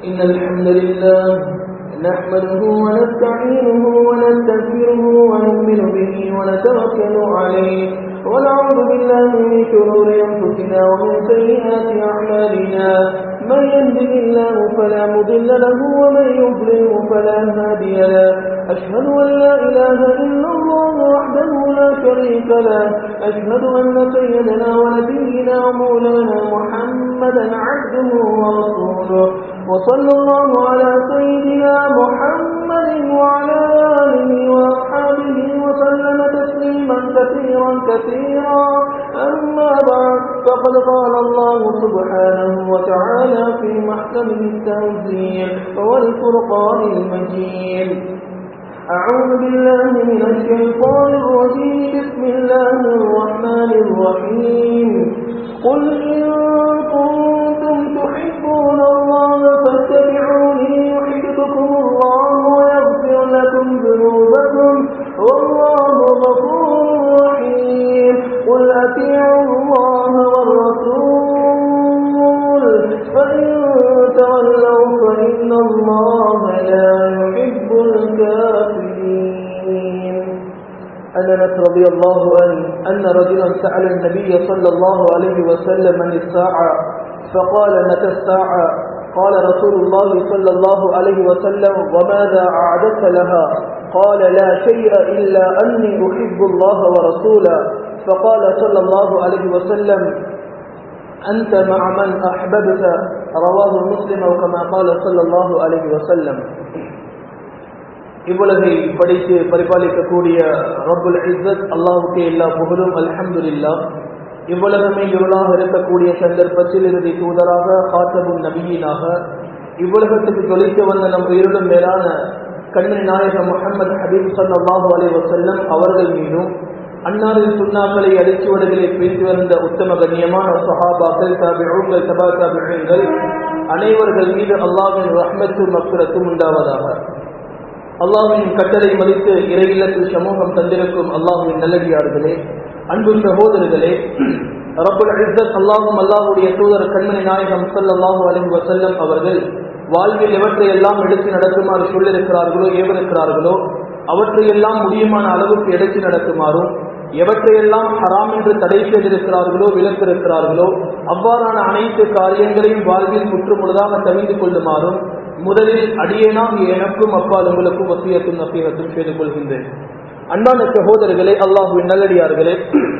إن الحمد لله نحمده ونستعينه ونستغفره ونؤمن به ونتوكل عليه ونعوذ بالله من شرور أنفسنا ومن سيئات أعمالنا من يهده الله فلا مضل له ومن يضلله فلا هادي له أشهد أن لا إله إلا الله وحده لا شريك له أشهد أن سيدنا ونبينا ومولانا محمدا عبده ورسوله وصلى الله على سيدنا محمد وعلى آله وأصحابه وسلم تسليما كثيرا كثيرا أما بعد فقد قال الله سبحانه وتعالى في محكمه التنزيل والفرقان المجيد أعوذ بالله من الشيطان الرجيم بسم الله الرحمن الرحيم قل إن كنتم تحبون الله فاتبعوني يحببكم الله ويغفر لكم ذنوبكم والله غفور رحيم قل أطيعوا الله والرسول فإن تولوا فإن الله لا يحب الكافرين أن أنس رضي الله عنه أن رجلا سأل النبي صلى الله عليه وسلم عن الساعة فقال متى الساعة قال رسول الله صلى الله عليه وسلم وماذا أعددت لها قال لا شيء إلا أني أحب الله ورسوله فقال صلى الله عليه وسلم أنت مع من أحببت رواه مسلم أو كما قال صلى الله عليه وسلم இவ்வுலகை படித்து பரிபாலிக்கக்கூடிய ரப்புல் இஸ்ஸத் அல்லாஹுக்கு எல்லா புகழும் அல்ஹம்துலில்லா இவ்வுலகமே இருளாக இருக்கக்கூடிய சந்தர்ப்பத்தில் இறுதி தூதராக காத்தபும் நபியினாக இவ்வுலகத்துக்கு தொலைத்து வந்த நம் உயிரிலும் மேலான கண்ணன் நாயகம் முகமது ஹபீப் சல்லாஹூ அலி வசல்லம் அவர்கள் மீதும் அன்னாரின் சுண்ணாக்களை அடிச்சுவடுகளை பிரித்து வந்த உத்தம கண்ணியமான சஹாபாக்கள் தாபிகள் சபா தாபிகள் அனைவர்கள் மீது அல்லாவின் ரஹ்மத்தும் மக்குரத்தும் உண்டாவதாக அல்லாஹின் கட்டளை மதித்து இறையில்லத்தில் சமூகம் தந்திருக்கும் அல்லாஹுவின் நல்லடியார்களே அன்பு சகோதரர்களே ரபுல் இஸ்ஸத் அல்லாஹும் அல்லாஹுடைய தூதர் கண்மணி நாயகம் சல்லாஹூ அலி வசல்லம் அவர்கள் வாழ்வில் எவற்றை எல்லாம் எடுத்து நடக்குமாறு சொல்லிருக்கிறார்களோ ஏவருக்கிறார்களோ அவற்றையெல்லாம் முடியுமான அளவுக்கு எடுத்து நடக்குமாறும் எவற்றையெல்லாம் ஹராம் என்று தடை செய்திருக்கிறார்களோ விலக்கிருக்கிறார்களோ அவ்வாறான அனைத்து காரியங்களையும் வாழ்வில் முற்றுமுழுதாக தவிந்து கொள்ளுமாறும் முதலில் அடியேனாக எனக்கும் அப்பால் உங்களுக்கும் வசியத்தும் நசீகத்தும் செய்து கொள்கின்றேன் அன்பான சகோதரர்களே அல்லாஹுவின் நல்லடியார்களே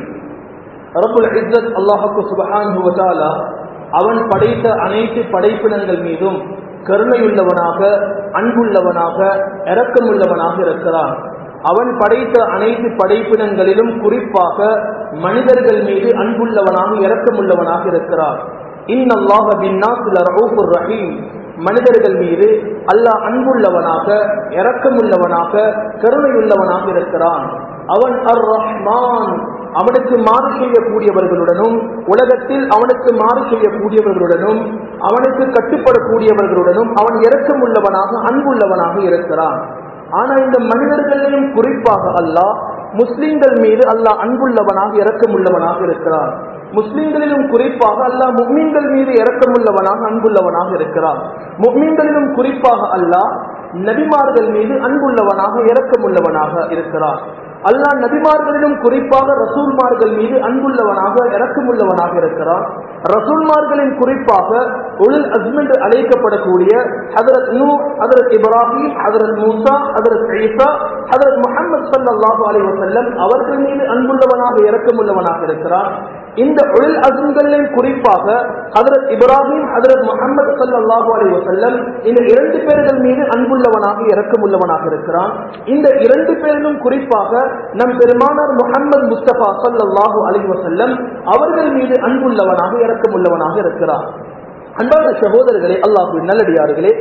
ரபுல் இஸ்ஸத் அல்லாஹுக்கு சுபஹான் அவன் படைத்த அனைத்து படைப்பினங்கள் மீதும் கருணையுள்ளவனாக அன்புள்ளவனாக இரக்கமுள்ளவனாக இருக்கிறான் அவன் படைத்த அனைத்து படைப்பினங்களிலும் குறிப்பாக மனிதர்கள் மீது அன்புள்ளவனாக இரக்கமுள்ளவனாக இருக்கிறான் இன்னல்லாஹ பின்னாசுல் ரஹீம் மனிதர்கள் மீது அல்லாஹ் அன்புள்ளவனாக இரக்கமுள்ளவனாக கருணையுள்ளவனாக இருக்கிறான் அவன் அர் ரஹ்மான் அவனுக்கு மாறு செய்யக்கூடியவர்களுடனும் உலகத்தில் அவனுக்கு மாறு செய்யக்கூடியவர்களுடனும் அவனுக்கு கட்டுப்படக்கூடியவர்களுடனும் அவன் இரக்கமுள்ளவனாக அன்புள்ளவனாக இருக்கிறான் ஆனா இந்த மனிதர்களையும் குறிப்பாக அல்லாஹ் முஸ்லிம்கள் மீது அல்லாஹ் அன்புள்ளவனாக இரக்கமுள்ளவனாக இருக்கிறான் முஸ்லிம்களிலும் குறிப்பாக அல்லாஹ் முக்மீன்கள் மீது இரக்கமுள்ளவனாக அன்புள்ளவனாக இருக்கிறான் முக்மீன்களிலும் குறிப்பாக அல்லாஹ் நபிமார்கள் மீது அன்புள்ளவனாக இரக்கமுள்ளவனாக இருக்கிறான் அல்லாஹ் நபிமார்களிலும் குறிப்பாக ரசூல்மார்கள் மீது அன்புள்ளவனாக இரக்கமுள்ளவனாக இருக்கிறான் ரசூல்மார்களின் குறிப்பாக உளில் அஸ்மெண்ட் அழைக்கப்படக்கூடிய ஹதரத் நூ ஹதரத் இப்ராஹிம் ஹதரத் மூசா ஹதரத் ஈசா ஹதரத் முகமது சல்லாஹூ அலி வசல்லம் அவர்கள் மீது அன்புள்ளவனாக இரக்கமுள்ளவனாக இருக்கிறான் இந்த ஒழில் அசும்களின் குறிப்பாக ஹதரத் இப்ராஹிம் ஹதரத் முகமது சல்லாஹூ அலி வசல்லம் இந்த இரண்டு பேர்கள் மீது அன்புள்ளவனாக இரக்கமுள்ளவனாக இருக்கிறான் இந்த இரண்டு பேரிலும் குறிப்பாக நம் பெருமானார் முகமது முஸ்தபா சல்லாஹூ அலி வசல்லம் அவர்கள் மீது அன்புள்ளவனாக இரக்கமுள்ளவனாக இருக்கிறார் அன்பான சகோதரர்களே அல்லாஹு நல்லடியார்களே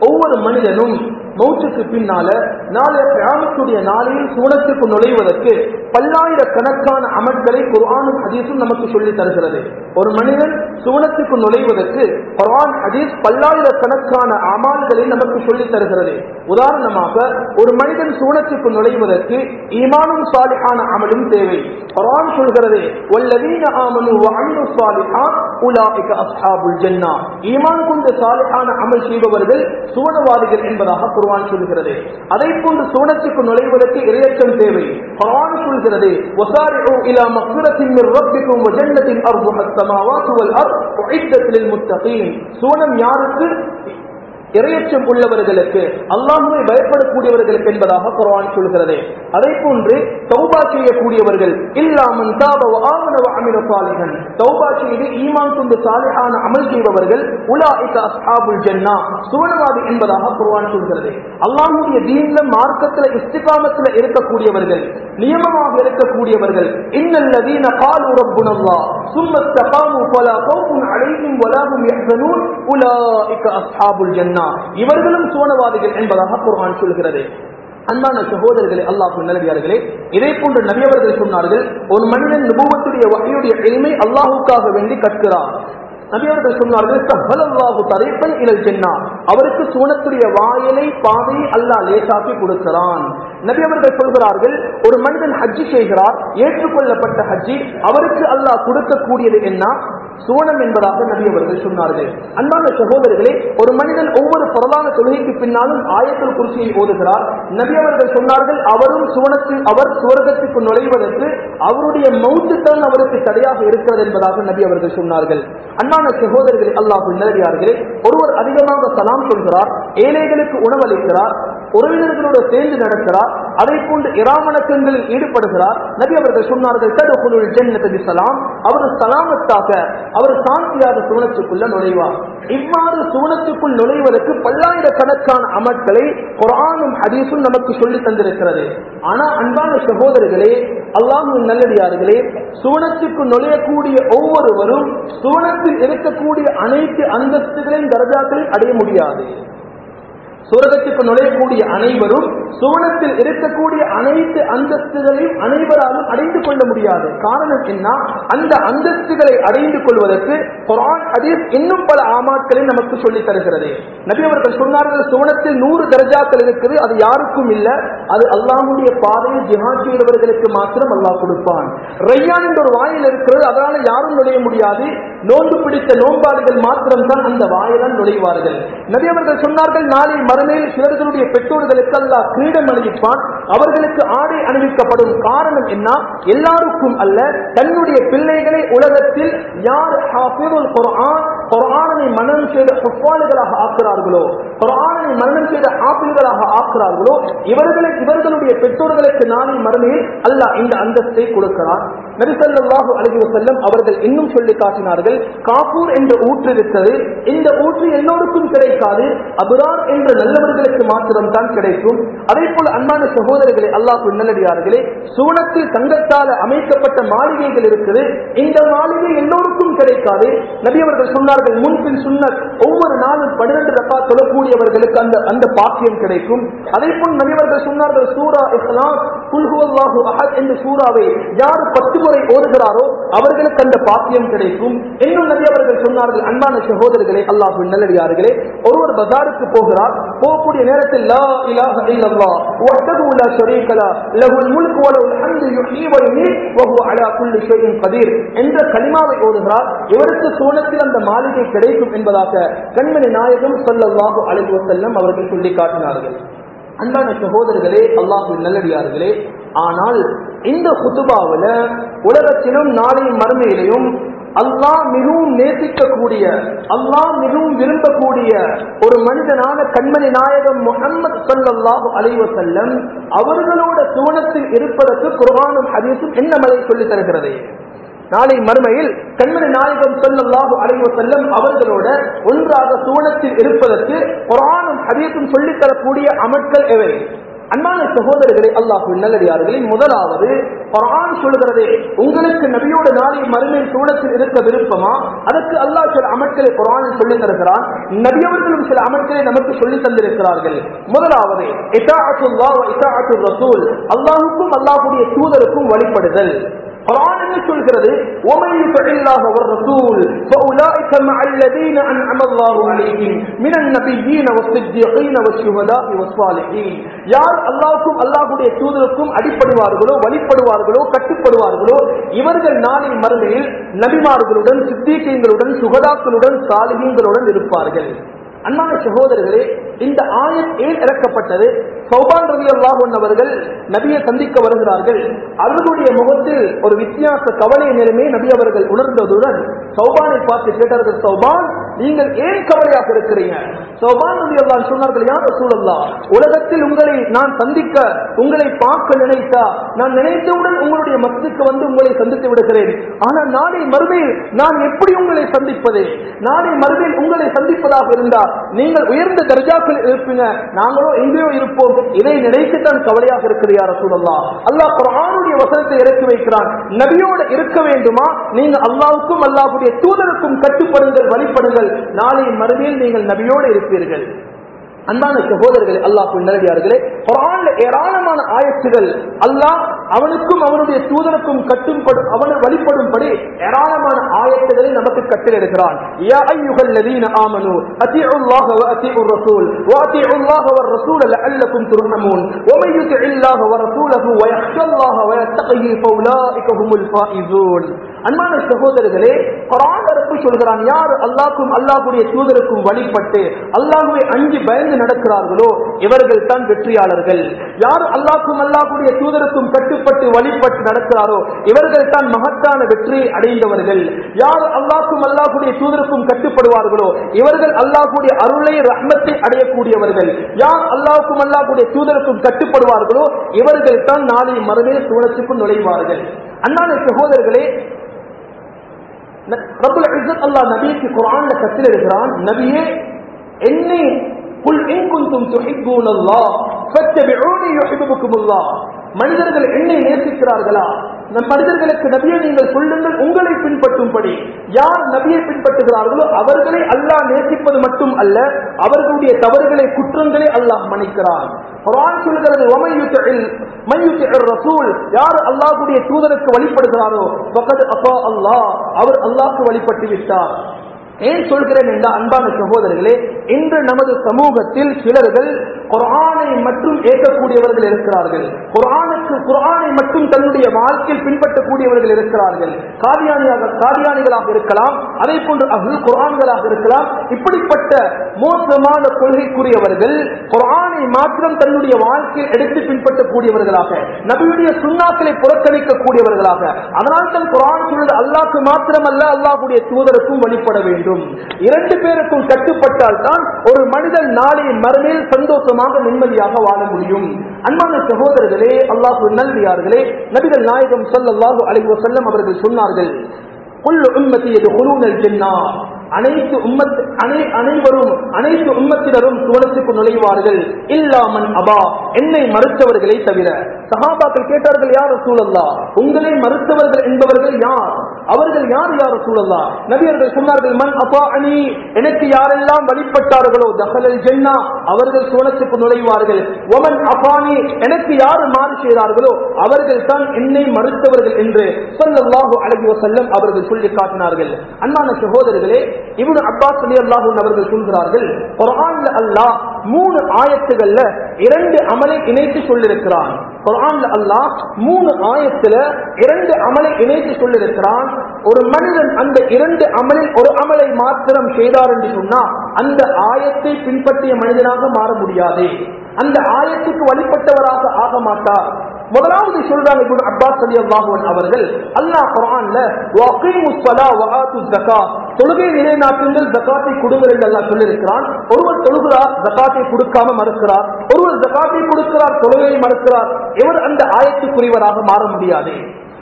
ஒவ்வொரு மனிதனும் மௌத்துக்கு பின்னால நாளைய கிராமத்துடைய நாளில் சூனத்துக்கு நுழைவதற்கு பல்லாயிரக்கணக்கான அமல்களை குர்ஆனும் ஹதீஸும் நமக்கு சொல்லி தருகிறது ஒரு மனிதன் சூனத்துக்கு நுழைவதற்கு குர்ஆன் ஹதீஸ் பல்லாயிரக்கணக்கான அமால்களை நமக்கு சொல்லி தருகிறது உதாரணமாக ஒரு மனிதன் சூனத்துக்கு நுழைவதற்கு ஈமானும் சாலிஹான அமலும் தேவை குர்ஆன் சொல்கிறது வல்லதீன ஆமனு வஅமிலு ஸாலிஹாத் உலாயிக அஸ்ஹாபுல் ஜன்னah ஈமான் கொண்ட சாலிஹான அமல் செய்பவர்கள் சுவனவாதிகள் என்பதாக குர்ஆன் சொல்கிறது அதை போன்று சுவனத்துக்கு நுழைவதற்கு இரையச்சம் தேவை குர்ஆன் சொல்கிறது வசாரிஉ இலா மக்ஃபிரத்தின் மின் ரப்பிக்கும் வ ஜன்னத்தின் அர்துஹ السماوات والارض اعدت للمتقين சுவனம் யாருக்கு இரையச்சம் உள்ளவர்களுக்கு அல்லாஹுவை பயப்படக்கூடியவர்களுக்கு என்பதாக குர்ஆன் சொல்கிறது அதே போன்று தௌபா செய்யக்கூடியவர்கள் இல்லாமன் தாபவ ஆமனவ அமில சாலிகன் தௌபா செய்து ஈமான் கொண்டு சாலிஹான அமல் செய்பவர்கள் உலாஇக அஸ்ஹாபுல் ஜன்னா சுவனவாதி என்பதாக குர்ஆன் சொல்கிறது அல்லாஹ்வுடைய தீன்ல மார்க்கத்துல இஸ்திகாமத்துல இருக்கக்கூடியவர்கள் நியமமாக இருக்கக்கூடியவர்கள் இன்னல்லதீன قالوا ربنا الله ثم استقاموا فلا خوف عليهم ولا هم يحزنون اولئك اصحاب الجنه இவர்களும் சுவனவாதிகள் என்பதாக குர்ஆன் சொல்கிறது அன்பான சகோதரர்களே அல்லாஹ் நல்லடியார்களே இதே போன்ற நபியவர்கள் சொன்னார்கள் ஒரு மனிதன் நுபுவத்துடைய வகையுடைய எளிமை அல்லாஹுக்காக வேண்டி கற்கிறார் நபியவர்கள் சொன்னார்கள் சஹலல்லாஹு தரீஃபன் இலல் ஜன்னா அவருக்கு சூனத்துடைய வாயிலை பாதையை அல்லாஹ் லேசாக்கி கொடுக்கிறான் நபியவர்கள் சொல்கிறார்கள் ஒரு மனிதன் ஹஜ்ஜி செய்கிறார் ஏற்றுக்கொள்ளப்பட்ட ஹஜ்ஜி அவருக்கு அல்லாஹ் கொடுக்கக்கூடியது என்ன சூனம் என்பதாக நபி அவர்கள் சொன்னார்கள் அன்பான சகோதரர்களே ஒரு மனிதன் ஒவ்வொரு பிரதான தொழுகைக்கு பின்னாலும் ஆயத்தில் குறிச்சியை ஓதுகிறார் நபி அவர்கள் சொன்னார்கள் அவரும் சுவனத்தில் அவர் சுவர்க்கத்துக்கு நுழைவதற்கு அவருடைய மௌத்து தான் அவருக்கு தடையாக இருக்கிறது என்பதாக நபி அவர்கள் சொன்னார்கள் அன்பான சகோதரர்களே அல்லாஹ் நிலவியார்களே ஒருவர் அதிகமாக சலாம் சொல்கிறார் ஏழைகளுக்கு உணவளிக்கிறார் உறவினர்களோடு சேர்ந்து நடக்கிறார் அதை போன்று இராமணக்கங்களில் ஈடுபடுகிறார் நபி அவர்கள் சொன்னார்கள் தடுக்குள் ஜென்னதி சலாம் அவர் சலாமத்தாக அவர் சாந்தியாக சுவனத்துக்குள்ள நுழைவார் இவ்வாறு சுவனத்துக்குள் நுழைவதற்கு பல்லாயிரக்கணக்கான அமட்களை குரானும் ஹதீஸும் நமக்கு சொல்லி தந்திருக்கிறது ஆனா அன்பான சகோதரர்களே அல்லாஹும் நல்லடியார்களே சுவனத்துக்கு நுழையக்கூடிய ஒவ்வொருவரும் சுவனத்தில் இருக்கக்கூடிய அனைத்து அந்தஸ்துகளையும் தரஜாக்களையும் அடைய முடியாது சுரகத்துக்கு நுழையக்கூடிய அனைவரும் சுவனத்தில் இருக்கக்கூடிய அனைத்து அந்தஸ்துகளையும் அனைவராலும் அடைந்து கொள்ள முடியாது காரணம் என்ன அந்த அந்தஸ்துகளை அடைந்து கொள்வதற்கு குரான் ஹதீஸ் இன்னும் பல ஆமாட்களை நமக்கு சொல்லித் தருகிறது நபி அவர்கள் சொன்னார்கள் சுவனத்தில் நூறு தர்ஜாக்கள் இருக்குது அது யாருக்கும் இல்ல அது அல்லாஹுடைய பாதையில் ஜிஹாத் செய்தவர்களுக்கு மாத்திரம் அல்லாஹ் கொடுப்பான் ரையான் என்ற ஒரு வாயில் இருக்கிறது அதனால யாரும் நுழைய முடியாது நோன்பு பிடித்த நோன்பாளிகள் மாத்திரம் தான் அந்த வாயிலால் நுழைவார்கள் நபி அவர்கள் சொன்னார்கள் நாளை மறுமையில் சிலர்களுடைய பெற்றோர்களுக்கு அல்லாஹ் கிரீடம் அணிவிப்பான் அவர்களுக்கு ஆடை அணிவிக்கப்படும் காரணம் என்ன எல்லாருக்கும் அல்ல தன்னுடைய பிள்ளைகளை உலகத்தில் யார் ஹாஃபிதுல் குர்ஆன் குர்ஆனை மனனம் செய்த ஹுஃபானுகளாக ஆக்குறார்களோ குர்ஆனை மனனம் செய்த ஹாஃபில்களாக ஆக்குறார்களோ இவர்களை இவர்களுடைய பெற்றோர்களுக்கு நாளை மறுமையில் அல்லாஹ் இந்த அந்தஸ்தை கொடுக்கிறார் நபிசல்லாஹு அலைஹி வஸல்லம் அவர்கள் இன்னும் சொல்லி காட்டினார்கள் காப்பூர் என்ற ஊற்று இருக்கிறது இந்த ஊற்று எல்லோருக்கும் கிடைக்காது அபுரார் என்ற நல்லவர்களுக்கு மாத்திரம் தான் கிடைக்கும் அதே போல அன்பான சகோதரர்களே அல்லாஹ் நல்லடியார்களே சூனத்தில் தங்கத்தால அமைக்கப்பட்ட மாளிகைகள் இருக்குது இந்த மாளிகை எல்லோருக்கும் கிடைக்காது நபி அவர்கள் சொன்னார்கள் முன்பின் சுன்னர் ஒவ்வொரு நாளும் பன்னிரண்டு ரப்பா தொழக்கூடியவர்களுக்கு அந்த அந்த பாக்கியம் கிடைக்கும் அதே போல் நபி அவர்கள் சொன்னார்கள் சூரா இஸ்லாம் குல்ஹுவல்லாஹு அஹத் என்ற சூறாவை யார் பத்து முறை ஓதுகிறாரோ அவர்களுக்கு அந்த பாக்கியம் கிடைக்கும் இன்னும் நபி அவர்கள் சொன்னார்கள் அன்பான சகோதரர்களே அல்லாஹ் நல்லடியார்களே ஒருவர் பஜாருக்கு போகிறார் போகக்கூடிய நேரத்தில் லா இலாஹ இல்லல்லாஹ் வஹ்தஹு லா ஷரீக லா லஹுல் முல்கு வ லஹுல் ஹம்து யுஹ்யி வ யுமீத் வ ஹுவ அலா குல்லி ஷைஇன் கதீர் என்ற கலிமாவை ஓதுகிறார் இவருக்கு சோனத்தில் அந்த மாளிகை கிடைக்கும் என்பதாக கண்மணி நாயகம் ஸல்லல்லாஹு அலைஹி வஸல்லம் அவர்கள் சொல்லி காட்டினார்கள் அன்பான சகோதரர்களே அல்லாஹு நல்லடியார்களே ஆனால் இந்த குத்துபாவில உலகத்திலும் நாளை மறுமையிலையும் அல்லாஹ் மிகவும் நேசிக்கக்கூடிய அல்லாஹ் மிகவும் விரும்பக்கூடிய ஒரு மனிதனான கண்மணி நாயகம் முகமது சல்லாஹு அலைவசல்லம் அவர்களோட சுவனத்தில் இருப்பதற்கு குர்ஆனும் ஹதீஸும் என்ன மலை சொல்லி தருகிறது நாளை மறுமையில் கண்மணி நாயகம் சொல்லல்லாஹு அலைவ செல்லம் அவர்களோட ஒன்றாக சுவனத்தில் இருப்பதற்கு குரானும் ஹதீஸும் சொல்லித் தரக்கூடிய அமட்கள் எவை அன்பான சகோதரர்களே அல்லாஹ் நல்லடியார்களே முதலாவது குர்ஆன் சொல்கிறதே உங்களுக்கு நபியோட நாளை மறுமையில் சூழத்தில் இருக்க விருப்பமா அதற்கு அல்லாஹ் சில அமல்களை குர்ஆனில் சொல்லி தருகிறான் நபியவர்களும் சில அமல்களை நமக்கு சொல்லி தந்திருக்கிறார்கள் முதலாவது இதாஅத்துல்லாஹ் வ இதாஅத்துர் ரசூல் அல்லாஹ்வுக்கும் அல்லாஹ்வுடைய தூதருக்கும் வழிபடுதல் குர்ஆன் என்ன சொல்கிறது ومن يطع الله والرسول فاولئك مع الذين انعم الله عليهم من النبيين والصديقين والشهداء والصالحين யார் அல்லாஹ்வுக்கும் அல்லாஹ்வுடைய தூதருக்கும் அடிப்படுவார்களோ வழிபடுவார்களோ கட்டுப்படுவார்களோ இவர்கள் நாளை மறுமையில் நபிமார்களுடன் சித்தீக்கங்களுடன் சுகதாக்களுடன் சாலிகங்களுடன் இருப்பார்கள் அன்பான சகோதரர்களே இந்த ஆயத் ஏன் இறக்கப்பட்டது சௌபான் ரவி அல்லாஹன் அவர்கள் நபியை சந்திக்க வருகிறார்கள் அவர்களுடைய முகத்தில் ஒரு வித்தியாச கவலை நிலைமை நபி அவர்கள் உணர்ந்ததுடன் சௌபானை பார்த்து கேட்டார்கள் சௌபான் நீங்கள் ஏன் கவலையாக இருக்கிறீங்க சௌபான் ரவி அல்லாஹ் சொன்னார்கள் யார் சூழல்லா உலகத்தில் உங்களை நான் சந்திக்க உங்களை பார்க்க நினைத்தா நான் நினைத்தவுடன் உங்களுடைய மஸ்துக்கு வந்து உங்களை சந்தித்து விடுகிறேன் ஆனால் நாளை மறுமையில் நான் எப்படி உங்களை சந்திப்பது நாளை மறுமையில் உங்களை சந்திப்பதாக இருந்தால் நீங்கள் உயர்ந்த தர்ஜாக்கள் இருப்பீங்க நாங்களோ எங்கேயோ இருப்போம் இதை நினைத்துத்தான் கவலையாக இருக்கிறார் சூழல்லா அல்லாஹ் குரானுடைய வசனத்தை இறக்கி வைக்கிறான் நபியோடு இருக்க வேண்டுமா நீங்க அல்லாவுக்கும் அல்லாஹுடைய தூதருக்கும் கட்டுப்படுங்கள் வழிபடுங்கள் நாளை மறுமையில் நீங்கள் நபியோடு இருப்பீர்கள் அன்பான சகோதரர்களே அல்லாஹ் நேரடியார்களே குரான்ல ஏராளமான ஆயத்துகள் அல்லாஹ் அவனுக்கும் அவனுடைய தூதருக்கும் கட்டும்படு அவனை வழிபடும்படி ஏராளமான ஆயத்துகளை நமக்கு கட்டளையிடுகிறான் யா அய்யுஹல் லதீன ஆமனு அத்தீஉ அல்லாஹ வ அத்தீஉ ரசூல் வ அத்தீஉ அல்லாஹ வ ரசூல லஅல்லக்கும் துர்ஹமூன் வ மன் யுதி அல்லாஹ வ ரசூலஹு வ யஹ்ஷ அல்லாஹ வ யத்தகி ஃபௌலாயிக ஹுமுல் ஃபாயிசூன் அன்பான சகோதரர்களே குரான் அரப்பு சொல்கிறான் யார் அல்லாஹ்க்கும் அல்லாஹ்வுடைய தூதருக்கும் வழிபட்டு அல்லாஹ்வை அஞ்சு பயந்து நடக்கிறார்களோ இவர்கள் தான் வெற்றியாளர்கள் யார் அல்லாஹ்க்கும் அல்லாஹ்வுடைய தூதருக்கும் கட்டுப்பட்டு வழிபட்டு நடக்கிறாரோ இவர்கள் தான் மகத்தான வெற்றியை அடைந்தவர்கள் யார் அல்லாஹ்க்கும் அல்லாஹ்வுடைய தூதருக்கும் கட்டுப்படுவார்களோ இவர்கள் அல்லாஹ்வுடைய அருளை ரஹ்மத்தை அடையக்கூடியவர்கள் யார் அல்லாஹ்க்கும் அல்லாஹ்வுடைய தூதருக்கும் கட்டுப்படுவார்களோ இவர்கள் தான் நாளை மறுமே சூழத்துக்குள் நுழைவார்கள் அண்ணான சகோதரர்களே ரபுல் இஸ்ஸத் அல்லாஹ் நபிக்கு குர்ஆன்ல கத்தில் இருக்கிறான் நபியே என்னை குல் இன் குன்தும் துஹிப்பூனல்லாஹ் ஃபத்தபிஊனி யுஹிப்புக்குமுல்லாஹ் மனிதர்கள் என்னை நேசிக்கிறார்களா நம் மனிதர்களுக்கு நபியை நீங்கள் சொல்லுங்கள் உங்களை பின்பற்றும்படி யார் நபியை பின்பற்றுகிறார்களோ அவர்களை அல்லாஹ் நேசிப்பது மட்டும் அல்ல அவர்களுடைய தவறுகளை குற்றங்களை அல்லாஹ் மன்னிக்கிறான் குர்ஆன் சொல்கிறது வமையுத்தில் மையுத்தில் ரசூல் யார் அல்லாஹ்வுடைய தூதருக்கு வழிபடுகிறாரோ பக்கத்து அப்பா அல்லாஹ் அவர் அல்லாஹ்க்கு வழிபட்டு விட்டார் ஏன் சொல்கிறேன் என்ற அன்பான சகோதரர்களே இன்று நமது சமூகத்தில் சிலர்கள் குரானை மட்டும் ஏற்கக்கூடியவர்கள் இருக்கிறார்கள் குரானுக்கு குரானை மட்டும் தன்னுடைய வாழ்க்கையில் பின்பற்றக்கூடியவர்கள் இருக்கிறார்கள் காதியானியாக காதியானிகளாக இருக்கலாம் அதே போன்று அகுல் குரான்களாக இருக்கலாம் இப்படிப்பட்ட மோசமான கொள்கைக்குரியவர்கள் குரானை மாத்திரம் தன்னுடைய வாழ்க்கையில் எடுத்து பின்பற்றக்கூடியவர்களாக நபியுடைய சுண்ணாக்களை புறக்கணிக்கக்கூடியவர்களாக அதனால் தான் குரான் சொல்வது அல்லாஹ்க்கு மாத்திரமல்ல அல்லாஹ்வுடைய தூதருக்கும் வழிபட வேண்டும் இரண்டு பேருக்கும் கட்டுப்பட்டால் தான் ஒரு மனிதன் நாளை மறுமையில் சந்தோஷமாக நிம்மதியாக வாழ முடியும் அன்பான சகோதரர்களே அல்லாஹு நல்வியார்களே நபிகள் நாயகம் ஸல்லல்லாஹு அலைஹி வஸல்லம் அவர்கள் சொன்னார்கள் குல்லு உம்மத்தி யதுகுலூனல் ஜன்னah அனைத்து உம்மத் அனை- அனைவரும் அனைத்து உம்மத்தினரும் சுவனத்துக்கு நுழைவார்கள் இல்லாமன் அபா என்னை மறுத்தவர்களை தவிர சஹாபாக்கள் கேட்டார்கள் யார் சூழல்லா உங்களை மறுத்தவர்கள் என்பவர்கள் யார் அவர்கள் யார் யார் சூழல்லா நபியர்கள் சொன்னார்கள் மன் அப்பா அணி எனக்கு யாரெல்லாம் வழிபட்டார்களோ தஹலல் ஜென்னா அவர்கள் சுவனத்துக்கு நுழைவார்கள் ஒமன் அபானி எனக்கு யார் மாறு செய்தார்களோ அவர்கள் தான் என்னை மறுத்தவர்கள் என்று சொல்லல்லாஹு அலைஹி வஸல்லம் அவர்கள் சொல்லி காட்டினார்கள் அன்பான சகோதரர்களே இவனு அப்பாஸ் அலி அல்லாஹூன் அவர்கள் சொல்கிறார்கள் குர்ஆன்ல அல்லாஹ் மூணு ஆயத்துகள்ல இரண்டு அமலை இணைத்து சொல்லிருக்கிறான் குர்ஆன்ல அல்லாஹ் மூணு ஆயத்துல இரண்டு அமலை இணைத்து சொல்லிருக்கிறான் ஒரு மனிதன் அந்த இரண்டு அமலில் ஒரு அமலை மாத்திரம் செய்தார் என்று சொன்னா அந்த ஆயத்தை பின்பற்றிய மனிதனாக மாற முடியாது அந்த ஆயத்துக்கு வழிபட்டவராக ஆக மாட்டார் முதலாவது சொல்றாங்க இப்னு அப்பாஸ் ரலியல்லாஹு அன்ஹு அவர்கள் அல்லாஹ் குர்ஆன்ல வகீமுஸ் ஸலா வ ஆத்துஸ் ஸகாத் தொழுகை நிலைநாட்டுங்கள் ஜகாத்தை கொடுங்கள் என்று அல்லாஹ் சொல்லியிருக்கிறான் ஒருவர் தொழுகிறார் ஜகாத்தை கொடுக்காம மறுக்கிறார் ஒருவர் ஜகாத்தை கொடுக்கிறார் தொழுகையை மறுக்கிறார் இவர் அந்த ஆயத்துக்குரியவராக மாற முடியாது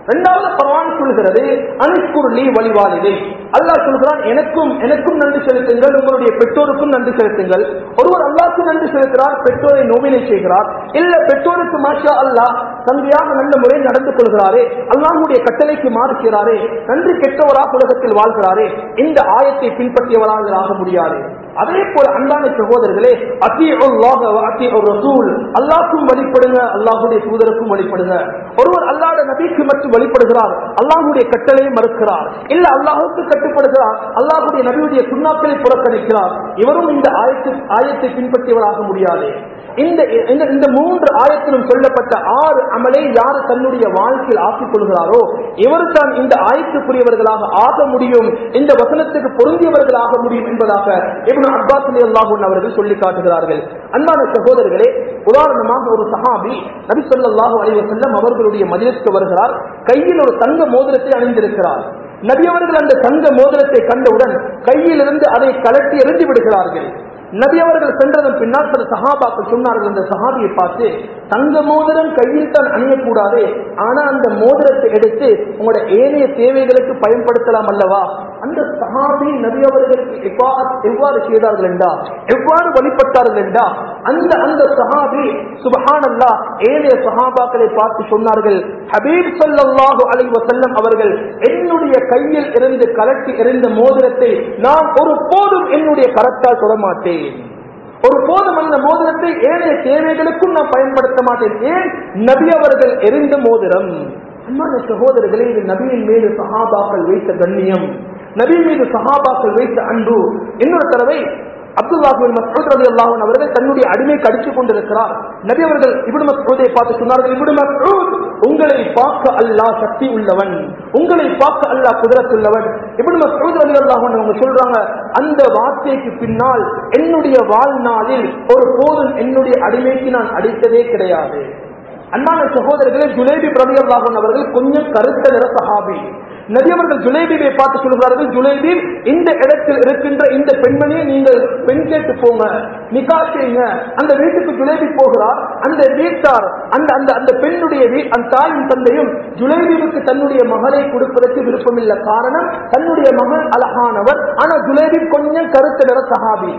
இரண்டாவது பரவான் சொல்கிறது அனுக்குருளி வழிவாளிதை அல்லாஹ் சொல்கிறான் எனக்கும் எனக்கும் நன்றி செலுத்துங்கள் உங்களுடைய பெற்றோருக்கும் நன்றி செலுத்துங்கள் ஒருவர் அல்லாஹ்க்கு நன்றி செலுத்துகிறார் பெற்றோரை நோவினை செய்கிறார் இல்ல பெற்றோருக்கு மாஷா அல்லாஹ் தந்தையாக நல்ல முறையில் நடந்து கொள்கிறாரே அல்லாஹுடைய கட்டளைக்கு மாறுகிறாரே நன்றி கெட்டவராக உலகத்தில் வாழ்கிறாரே இந்த ஆயத்தை பின்பற்றியவராக ஆக முடியாது அதே போல அன்பான சகோதரர்களே அல்லாஹுக்கும் வழிபடுங்க அல்லாஹுடைய தூதருக்கும் வழிபடுங்க ஒருவர் அல்லாத நபிக்கு மட்டும் வழிபடுகிறார் அல்லாஹுடைய கட்டளையை மறுக்கிறார் இல்ல அல்லாஹுக்கு கட்டுப்படுகிறார் அல்லாஹுடைய நபியுடைய சுண்ணாக்களை புறக்கணிக்கிறார் இவரும் இந்த ஆயத்தை ஆயத்தை பின்பற்றியவராக முடியாது இந்த இந்த- இந்த மூன்று ஆயத்திலும் சொல்லப்பட்ட ஆறு அமலை யார் தன்னுடைய வாழ்க்கையில் ஆக்கிக் கொள்கிறாரோ இவர் தான் இந்த ஆயத்துக்குரியவர்களாக ஆக முடியும் இந்த வசனத்துக்கு பொருந்தியவர்களாக முடியும் என்பதாக இப்னு அப்பாஸ் ரலியல்லாஹு அன்ஹு அவர்கள் சொல்லி காட்டுகிறார்கள் அன்பான சகோதரர்களே உதாரணமாக ஒரு சஹாபி நபி ஸல்லல்லாஹு அலைஹி வஸல்லம் அவர்களுடைய மஜ்லிஸ்க்கு வருகிறார் கையில் ஒரு தங்க மோதிரத்தை அணிந்திருக்கிறார் நபி அவர்கள் அந்த தங்க மோதிரத்தை கண்டவுடன் கையிலிருந்து அதை கலட்டி எறிந்து விடுகிறார்கள் நபி அவர்கள் சென்றதன் பின்னால் சில சஹாபாக்கள் சொன்னார்கள் அந்த சஹாபியை பார்த்து தங்க மோதிரம் கையில் தான் அணியக்கூடாது ஆனா அந்த மோதிரத்தை எடுத்து உங்களோட ஏனைய தேவைகளுக்கு பயன்படுத்தலாம் அல்லவா அந்த சஹாபி நபி அவர்களுக்கு எவ்வாறு எவ்வாறு செய்தார்கள் என்றா எவ்வாறு வழிபட்டார்கள் என்றா அந்த அந்த சஹாபி சுபஹானல்லா ஏனைய சஹாபாக்களை பார்த்து சொன்னார்கள் ஹபீப் ஸல்லல்லாஹு அலைஹி வஸல்லம் அவர்கள் என்னுடைய கையில் இருந்து கலட்டி எறிந்த மோதிரத்தை நான் ஒரு போதும் என்னுடைய கரத்தால் தொட மாட்டேன் ஒரு போதும் அந்த மோதிரத்தை ஏனைய தேவைகளுக்கும் நான் பயன்படுத்த மாட்டேன் ஏன் நபி அவர்கள் எரிந்த மோதிரம் அன்பான சகோதரர்களே இது நபியின் மீது சஹாபாக்கள் வைத்த கண்ணியம் நபி மீது சஹாபாக்கள் வைத்த அன்பு இன்னொரு தடவை அப்துல்லாஹின் மசூத் ரலி அல்லாஹன் அவர்கள் தன்னுடைய அடிமைக்கு அடித்துக் கொண்டிருக்கிறார் நபி அவர்கள் இப்னு மசூதை பார்த்து சொன்னார்கள் இப்னு மசூத் உங்களை பார்க்க அல்லாஹ் சக்தி உள்ளவன் உங்களை பார்க்க அல்லாஹ் குதிரத்துள்ளவன் இப்னு மசூத் ரலி அல்லாஹன் அவங்க சொல்றாங்க அந்த வார்த்தைக்கு பின்னால் என்னுடைய வாழ்நாளில் ஒரு போதும் என்னுடைய அடிமைக்கு நான் அடித்ததே கிடையாது அன்பான சகோதரர்களே ஜுலேபி பிரதி அல்லாஹன் அவர்கள் கொஞ்சம் கருத்த நிற சஹாபி நபி அவர்கள் ஜுலேபியை பார்த்து சொல்கிறார்கள் ஜுலேபி இந்த இடத்தில் இருக்கின்ற இந்த பெண்மணியை நீங்கள் பெண் கேட்டு போங்க நிகா செய்யுங்க அந்த வீட்டுக்கு ஜுலேபி போகிறார் அந்த வீட்டார் அந்த அந்த அந்த பெண்ணுடைய வீ அந்த தாயும் தந்தையும் ஜுலேபிவுக்கு தன்னுடைய மகளை கொடுப்பதற்கு விருப்பமில்லை காரணம் தன்னுடைய மகள் அழகானவர் ஆனா ஜுலேபி கொஞ்சம் கருத்த நிற சஹாபி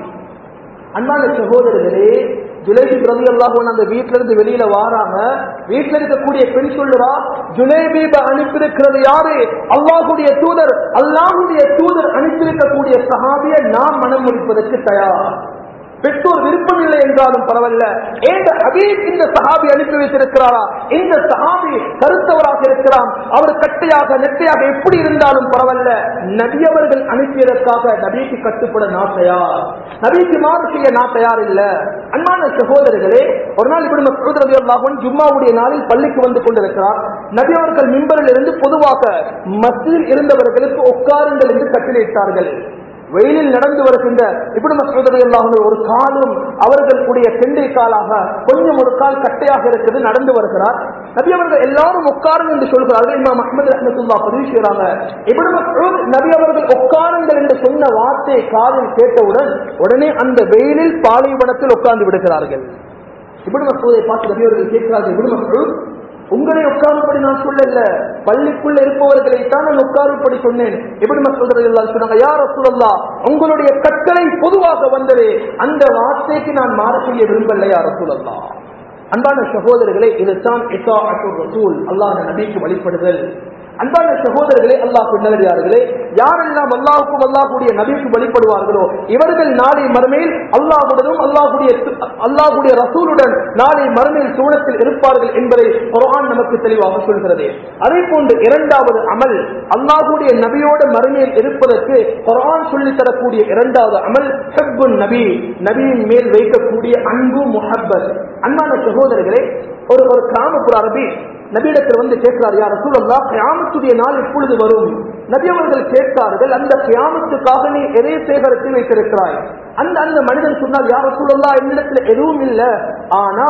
அன்பான சகோதரர்களே ஜுலேபி பிரதி அல்லாஹன் அந்த வீட்டுல இருந்து வெளியில வாராங்க வீட்டுல இருக்கக்கூடிய பெண் சொல்லுறா ஜுலேபீப அனுப்பியிருக்கிறது யாரு அல்லாஹுடைய தூதர் அல்லாஹுடைய தூதர் அனுப்பியிருக்கக்கூடிய சஹாபியை நாம் மனம் முடிப்பதற்கு தயார் பெற்றோர் விருப்பம் இல்லை என்றாலும் பரவாயில்ல ஏந்த ஹபீப் இந்த சஹாபி அனுப்பி வைத்திருக்கிறாரா இந்த சஹாபி கருத்தவராக இருக்கலாம் அவர் கட்டையாக நெட்டையாக எப்படி இருந்தாலும் பரவாயில்ல நபி அவர்கள் அனுப்பியதற்காக நபிக்கு கட்டுப்பட நான் தயார் நபிக்கு மாறு செய்ய நான் தயார் இல்ல அன்பான சகோதரர்களே ஒரு நாள் இப்படி மசூதரவியல்லாஹன் ஜும்மாவுடைய நாளில் பள்ளிக்கு வந்து கொண்டிருக்கிறார் நபி அவர்கள் மிம்பரில் இருந்து பொதுவாக மத்தியில் இருந்தவர்களுக்கு உட்காருங்கள் என்று கட்டளையிட்டார்கள் வெயிலில் நடந்து வருகின்ற இப்படி மசூதரையெல்லாம் ஒரு காலும் அவர்களுடைய கெண்டை காலாக கொஞ்சம் ஒரு கால் கட்டையாக இருக்குது நடந்து வருகிறார் நபி அவர்கள் எல்லாரும் உட்காருங்க என்று சொல்கிறார்கள் இமாம் அஹமது ரஹமத்துல்லா பதிவு செய்யறாங்க இப்படி மசூத் நபி அவர்கள் உட்காருங்கள் என்று சொன்ன வார்த்தையை காதில் கேட்டவுடன் உடனே அந்த வெயிலில் பாலைவனத்தில் உட்கார்ந்து விடுகிறார்கள் இப்படி மசூதை பார்த்து நபி அவர்கள் கேட்கிறார்கள் இப்படி மசூத் உங்களை உட்காரும்படி நான் சொல்லல பள்ளிக்குள்ள இருப்பவர்களை தான் நான் உட்காரும்படி சொன்னேன் எப்படி மக்கள் எல்லாம் சொன்னாங்க யார் சொல்லலா உங்களுடைய கட்டளை பொதுவாக வந்தது அந்த வார்த்தைக்கு நான் மாற செய்ய விரும்பல யார் சொல்லலா அன்பான சகோதரர்களே இதுதான் ரசூல் அல்லாஹ் நபிக்கு வழிபடுதல் அன்பான சகோதரர்களே அல்லாஹ் நல்லடியார்களே யாரெல்லாம் அல்லாஹுக்கும் அல்லாஹுடைய நபிக்கு வழிபடுவார்களோ இவர்கள் நாளை மறுமையில் அல்லாஹுடனும் அல்லாஹுடைய அல்லாஹுடைய ரசூலுடன் நாளை மறுமையில் சூழத்தில் இருப்பார்கள் என்பதை குர்ஆன் நமக்கு தெளிவாக சொல்கிறது அதே போன்று இரண்டாவது அமல் அல்லாஹுடைய நபியோட மறுமையில் இருப்பதற்கு குர்ஆன் சொல்லித் தரக்கூடிய இரண்டாவது அமல் ஹெப்புன் நபி நபியின் மேல் வைக்கக்கூடிய அன்பு முஹப்பத் அன்பான சகோதரர்களே ஒரு ஒரு கிராமப்புற அரபி நபியிடத்தில் வந்து கேட்கிறார் யார் ரசூலல்லா கியாமத்துடைய நாள் எப்பொழுது வரும் நபி அவர்கள் கேட்கிறார்கள் அந்த கியாமத்துக்காக நீ எதை சேகரித்து வைத்திருக்கிறாய் அந்த அந்த மனிதன் சொன்னால் யார் ரசூலல்லா என்னிடத்தில் எதுவும் இல்லை ஆனா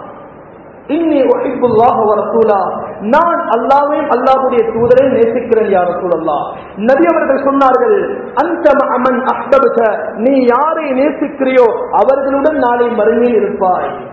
இன்னி ஒஹிப்புல்லாஹ வரசூலா நான் அல்லாவையும் அல்லாஹுடைய தூதரை நேசிக்கிறேன் யார் ரசூலல்லா நபி அவர்கள் சொன்னார்கள் அந்த அமன் அஹ்பபக நீ யாரை நேசிக்கிறியோ அவர்களுடன் நாளை மறுமையில் இருப்பாய்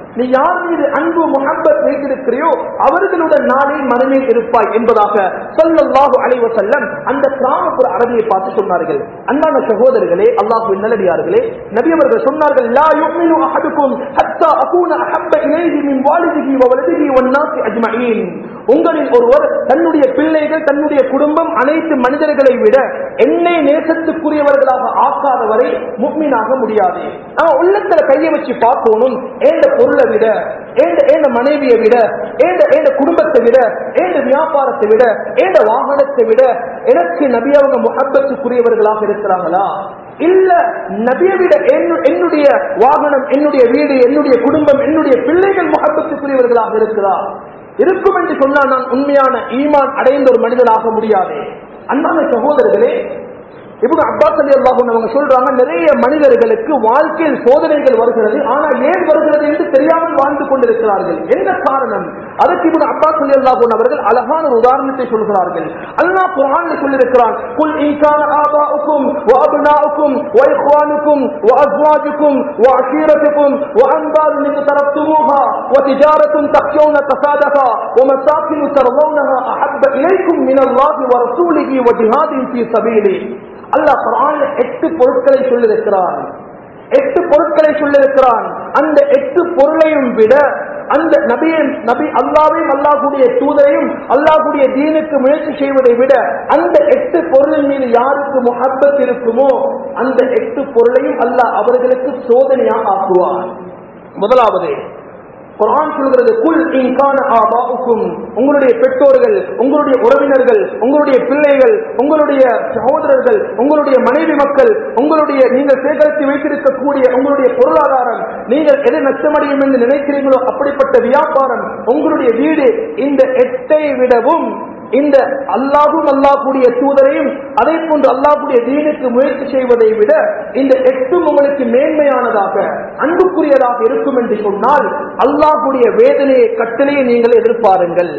நீ யார் மீது அன்பு முகப்பத் வைத்திருக்கிறையோ அவர்களுடன் நாளே மனமேல் இருப்பாய் என்பதாக சொல்லல்லாஹு அலைவ செல்லம் அந்த கிராமப்புற அரபியை பார்த்து சொன்னார்கள் அன்பான சகோதரர்களே அல்லாஹு நல்லடியார்களே நபி அவர்கள் சொன்னார்கள் லா யுமினு அஹதுக்கும் ஹத்தா அகூன அஹப்ப இலைஹி மின் வாலிதிஹி வ வலதிஹி வன் நாஸி அஜ்மஈன் உங்களில் ஒருவர் தன்னுடைய பிள்ளைகள் தன்னுடைய குடும்பம் அனைத்து மனிதர்களை விட என்னை நேசத்துக்குரியவர்களாக ஆக்காதவரை முக்மீனாக முடியாது நான் உள்ளத்துல கையை வச்சு பார்க்கணும் ஏண்ட பொருளை விட ஏண்ட ஏண்ட மனைவியை விட ஏண்ட ஏண்ட குடும்பத்தை விட ஏண்ட வியாபாரத்தை விட ஏண்ட வாகனத்தை விட எனக்கு நபி அவங்க முகப்பத்துக்குரியவர்களாக இருக்கிறாங்களா இல்ல நபியை விட என்னு- என்னுடைய வாகனம் என்னுடைய வீடு என்னுடைய குடும்பம் என்னுடைய பிள்ளைகள் முகப்பத்துக்குரியவர்களாக இருக்கிறா இருக்கும் என்று சொன்னால் நான் உண்மையான ஈமான் அடைந்த ஒரு மனிதனாக முடியாது அன்பான சகோதரர்களே இப்படி அப்பாஸ் அலி அல்லாஹ் அவங்க சொல்றாங்க நிறைய மனிதர்களுக்கு வாழ்க்கையில் சோதனைகள் வருகிறது ஆனா ஏன் வருகிறது என்று தெரியாமல் வாழ்ந்து கொண்டிருக்கிறார்கள் என்ன காரணம் அதற்கு இப்படி அப்பாஸ் அலி அல்லாஹ் அவர்கள் அழகான ஒரு உதாரணத்தை சொல்கிறார்கள் அல்லாஹ் குரான் சொல்லியிருக்கிறான் குல் இன்கான ஆபாவுக்கும் وأبناؤكم وإخوانكم وأزواجكم وعشيرتكم وأنبار من تركتموها وتجارة تخشون كسادها ومساكن ترضونها أحب إليكم من الله ورسوله وجهاد في سبيله அல்லாஹ் குரான்ல எட்டு பொருட்களை சொல்லியிருக்கிறான் எட்டு பொருட்களை சொல்லியிருக்கிறான் அந்த எட்டு பொருளையும் விட அந்த நபியை நபி அல்லாவையும் அல்லாஹுடைய தூதரையும் அல்லாஹுடைய தீனுக்கு முயற்சி செய்வதை விட அந்த எட்டு பொருளின் மீது யாருக்கு முகப்பத் இருக்குமோ அந்த எட்டு பொருளையும் அல்லாஹ் அவர்களுக்கு சோதனையாக ஆக்குவான் முதலாவது குரான் சொல்கிறது குல் இன்கான ஆபாவுக்கும் உங்களுடைய பெற்றோர்கள் உங்களுடைய உறவினர்கள் உங்களுடைய பிள்ளைகள் உங்களுடைய சகோதரர்கள் உங்களுடைய மனைவி மக்கள் உங்களுடைய நீங்கள் சேகரித்து வைத்திருக்கக்கூடிய உங்களுடைய பொருளாதாரம் நீங்கள் எதை நஷ்டமடையும் என்று நினைக்கிறீங்களோ அப்படிப்பட்ட வியாபாரம் உங்களுடைய வீடு இந்த எட்டை விடவும் இந்த அல்லாஹும் அல்லாஹுடைய தூதரையும் அதே போன்று அல்லாஹுடைய தீனுக்கு முயற்சி செய்வதை விட இந்த எட்டும் உங்களுக்கு மேன்மையானதாக அன்புக்குரியதாக இருக்கும் என்று சொன்னால் அல்லாஹுடைய வேதனையை கட்டளையை நீங்கள் எதிர்பாருங்கள்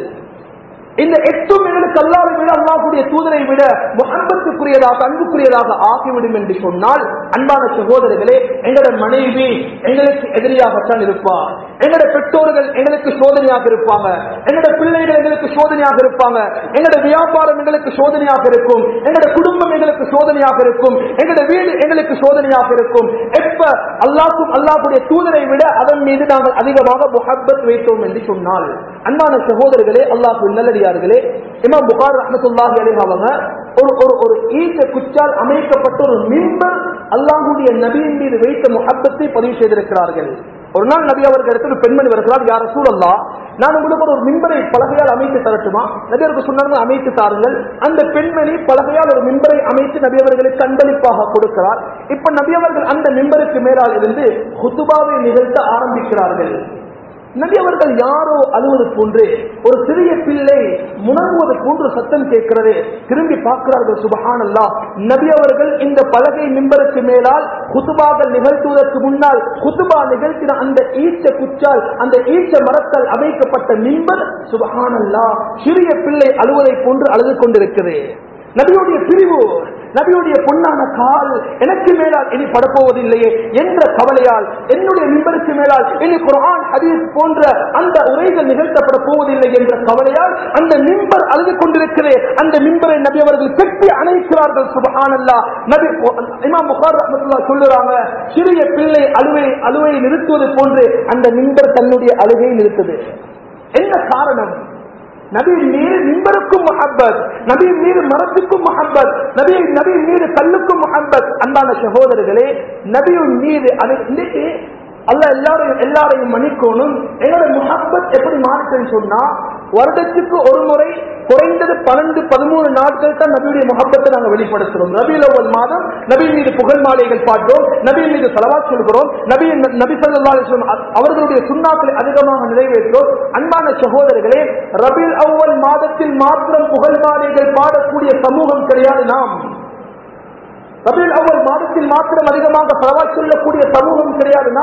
இந்த எட்டும் எங்களுக்கு அல்லாவை விட அல்லாஹுடைய தூதரை விட முகம்பத்துக்குரியதாக அன்புக்குரியதாக ஆகிவிடும் என்று சொன்னால் அன்பான சகோதரர்களே எங்களோட மனைவி எங்களுக்கு எதிரியாகத்தான் இருப்பார் எங்களோட பெற்றோர்கள் எங்களுக்கு சோதனையாக இருப்பாங்க எங்களோட பிள்ளைகள் எங்களுக்கு சோதனையாக இருப்பாங்க எங்களோட வியாபாரம் எங்களுக்கு சோதனையாக இருக்கும் எங்களோட குடும்பம் எங்களுக்கு சோதனையாக இருக்கும் எங்களோட வீடு எங்களுக்கு சோதனையாக இருக்கும் எப்ப அல்லாஹும் அல்லாஹுடைய தூதரை விட அதன் மீது நாங்கள் அதிகமாக முகப்பத் வைத்தோம் என்று சொன்னால் அன்பான சகோதரர்களே அல்லாஹு நல்லடியார்களே இமாம் புகார் ரஹமத்துல்லாஹி அலைஹி அவங்க ஒரு ஒரு ஒரு ஈட்ட குச்சால் அமைக்கப்பட்ட ஒரு மிம்பர் அல்லாஹுடைய நபியின் மீது வைத்த முகப்பத்தை பதிவு செய்திருக்கிறார்கள் ஒரு நாள் நபி அவர்கள் இடத்துல ஒரு பெண்மணி வருகிறார் யார் சூழல்லா நான் உங்களுக்கு ஒரு மின்பரை பலகையால் அமைத்து தரட்டுமா நபி அவர்கள் சொன்னார்கள் அமைத்து தாருங்கள் அந்த பெண்மணி பலகையால் ஒரு மின்பரை அமைத்து நபி அவர்களுக்கு அன்பளிப்பாக கொடுக்கிறார் இப்ப நபி அவர்கள் அந்த மின்பருக்கு மேலால் இருந்து ஹுத்துபாவை நிகழ்த்த ஆரம்பிக்கிறார்கள் நபி அவர்கள் யாரோ அழுவது போன்று ஒரு சிறிய பிள்ளை முணங்குவது போன்று சத்தம் கேட்கிறது திரும்பி பார்க்கிறார்கள் சுபஹானல்லா நபி அவர்கள் இந்த பலகை மிம்பருக்கு மேலால் குத்துபாக்கள் நிகழ்த்துவதற்கு முன்னால் குத்துபா நிகழ்த்தின அந்த ஈச்ச குச்சால் அந்த ஈச்ச மரத்தால் அமைக்கப்பட்ட மிம்பர் சுபஹானல்லா சிறிய பிள்ளை அழுவதை போன்று அழுது கொண்டிருக்கிறது நபியுடைய பிரிவு நபியுடைய பொன்னான கால் எனக்கு மேலால் இனி படப்போவதில்லையே என்ற கவலையால் என்னுடைய மிம்பருக்கு மேலால் இனி குர்ஆன் ஹதீஸ் போன்ற அந்த உரைகள் நிகழ்த்தப்பட போவதில்லை என்ற கவலையால் அந்த மிம்பர் அழுது கொண்டிருக்கிறே அந்த மிம்பரை நபி அவர்கள் கட்டி அணைக்கிறார்கள் சுபஹானல்லா நபி இமாம் புகார் ரஹ்மத்துல்லாஹ் சொல்லுறாங்க சிறிய பிள்ளை அழுவை அழுவை நிறுத்துவது போன்று அந்த மிம்பர் தன்னுடைய அழுகை நிறுத்தது என்ன காரணம் நபி மீது மிம்பருக்கும் முஹப்பத் நபி மீது மரத்துக்கும் முஹப்பத் நபி நபி மீது கல்லுக்கும் முஹப்பத் அன்பான சகோதரர்களே நபியின் மீது அது இன்னைக்கு அல்ல எல்லாரையும் எல்லாரையும் மன்னிக்கணும் எங்களோட முஹப்பத் எப்படி மாறுச்சுன்னு சொன்னா வருடத்துக்கு ஒரு முறை குறைந்தது பன்னெண்டு பதிமூணு நாட்கள் தான் நபியுடைய முகப்பத்தை நாங்கள் வெளிப்படுத்துறோம் ரபியுல் அவ்வல் மாதம் நபி மீது புகழ் மாலைகள் பாடுறோம் நபி மீது செலவாத் சொல்கிறோம் நபி நபி சல்லா அலிஸ்லாம் அவர்களுடைய சுண்ணாக்களை அதிகமாக நிறைவேற்றோம் அன்பான சகோதரர்களே ரபில் அவ்வல் மாதத்தில் மாத்திரம் புகழ் மாலைகள் பாடக்கூடிய சமூகம் கிடையாது நாம் ரபில் அவ்வல் மாதத்தில் மாத்திரம் அதிகமாக செலவாத் சொல்லக்கூடிய சமூகம் கிடையாது நாம்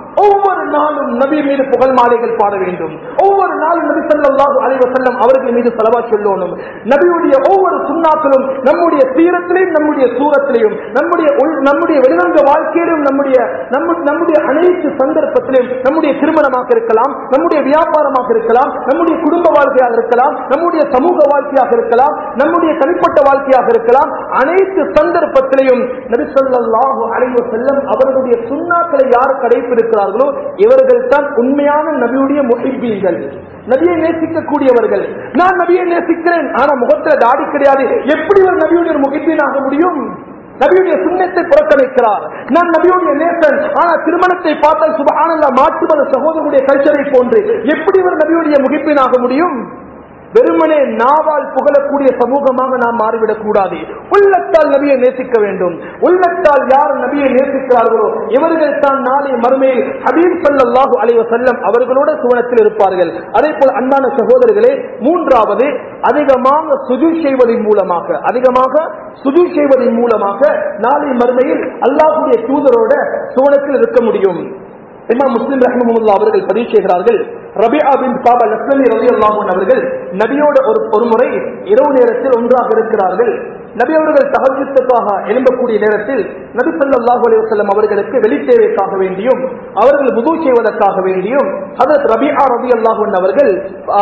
ஒவ்வொரு நாளும் நபி மீது புகழ் மாலைகள் பாட வேண்டும் ஒவ்வொரு நாளும் நபி ஸல்லல்லாஹு அலைஹி வஸல்லம் அவர்கள் மீது ஸலவாத் சொல்லணும் நபியுடைய ஒவ்வொரு சுண்ணாக்களும் நம்முடைய சீரத்திலையும் நம்முடைய சூரத்திலையும் நம்முடைய உள்- நம்முடைய வெளிரங்க வாழ்க்கையிலும் நம்முடைய நம்ம- நம்முடைய அனைத்து சந்தர்ப்பத்திலும் நம்முடைய திருமணமாக இருக்கலாம் நம்முடைய வியாபாரமாக இருக்கலாம் நம்முடைய குடும்ப வாழ்க்கையாக இருக்கலாம் நம்முடைய சமூக வாழ்க்கையாக இருக்கலாம் நம்முடைய தனிப்பட்ட வாழ்க்கையாக இருக்கலாம் அனைத்து சந்தர்ப்பத்திலையும் நபி ஸல்லல்லாஹு அலைஹி வஸல்லம் அவர்களுடைய சுண்ணாக்களை யார் கடைபிடிக்கிறார்களோ இவர்கள் தான் உண்மையான நபியுடைய முஹிப்பீன்கள் நபியை நேசிக்கக்கூடியவர்கள் நான் நபியை நேசிக்கிறேன் ஆனா முகத்துல தாடி கிடையாது எப்படி ஒரு நபியுடைய முகிப்பீன் ஆக முடியும் நபியுடைய சுண்ணத்தை புறக்கணிக்கிறார் நான் நபியுடைய நேசன் ஆனா திருமணத்தை பார்த்தால் சுபஹானல்லா மாற்றுமத சகோதரனுடைய கல்ச்சரை போன்று எப்படி ஒரு நபியுடைய முகிப்பின் ஆக முடியும் வெறுமனே நாவால் புகழக்கூடிய சமூகமாக நாம் மாறிவிடக் கூடாது உள்ளத்தால் நபியை நேசிக்க வேண்டும் உள்ளத்தால் யார் நபியை நேசிக்கிறார்களோ இவர்கள் தான் நாளை மறுமையில் ஹபீப் ஸல்லல்லாஹு அலைஹி வஸல்லம் அவர்களோட சுவனத்தில் இருப்பார்கள் அதே போல் அன்பான சகோதரர்களே மூன்றாவது அதிகமாக சுஜு செய்வதன் மூலமாக அதிகமாக சுஜு செய்வதன் மூலமாக நாளை மறுமையில் அல்லாஹ்வுடைய தூதரோட சுவனத்தில் இருக்க முடியும் இமாம் முஸ்லிம் ரஹ்மஹுல்லா அவர்கள் பதிவு செய்கிறார்கள் ரபியா பின் காபா லஸ்லமி ரலியல்லாஹு அன்ஹு அவர்கள் நபியோட ஒரு ஒரு முறை இரவு நேரத்தில் ஒன்றாக இருக்கிறார்கள் நபி அவர்கள் தகஜத்துக்காக எழும்பக்கூடிய நேரத்தில் நபி ஸல்லல்லாஹு அலைஹி வஸல்லம் அவர்களுக்கு வெளித்தேவைக்காக வேண்டியும் அவர்கள் வுது செய்வதற்காக வேண்டியும் ஹதரத் ரபியா ரலியல்லாஹு அன்ஹு அவர்கள் ஆ,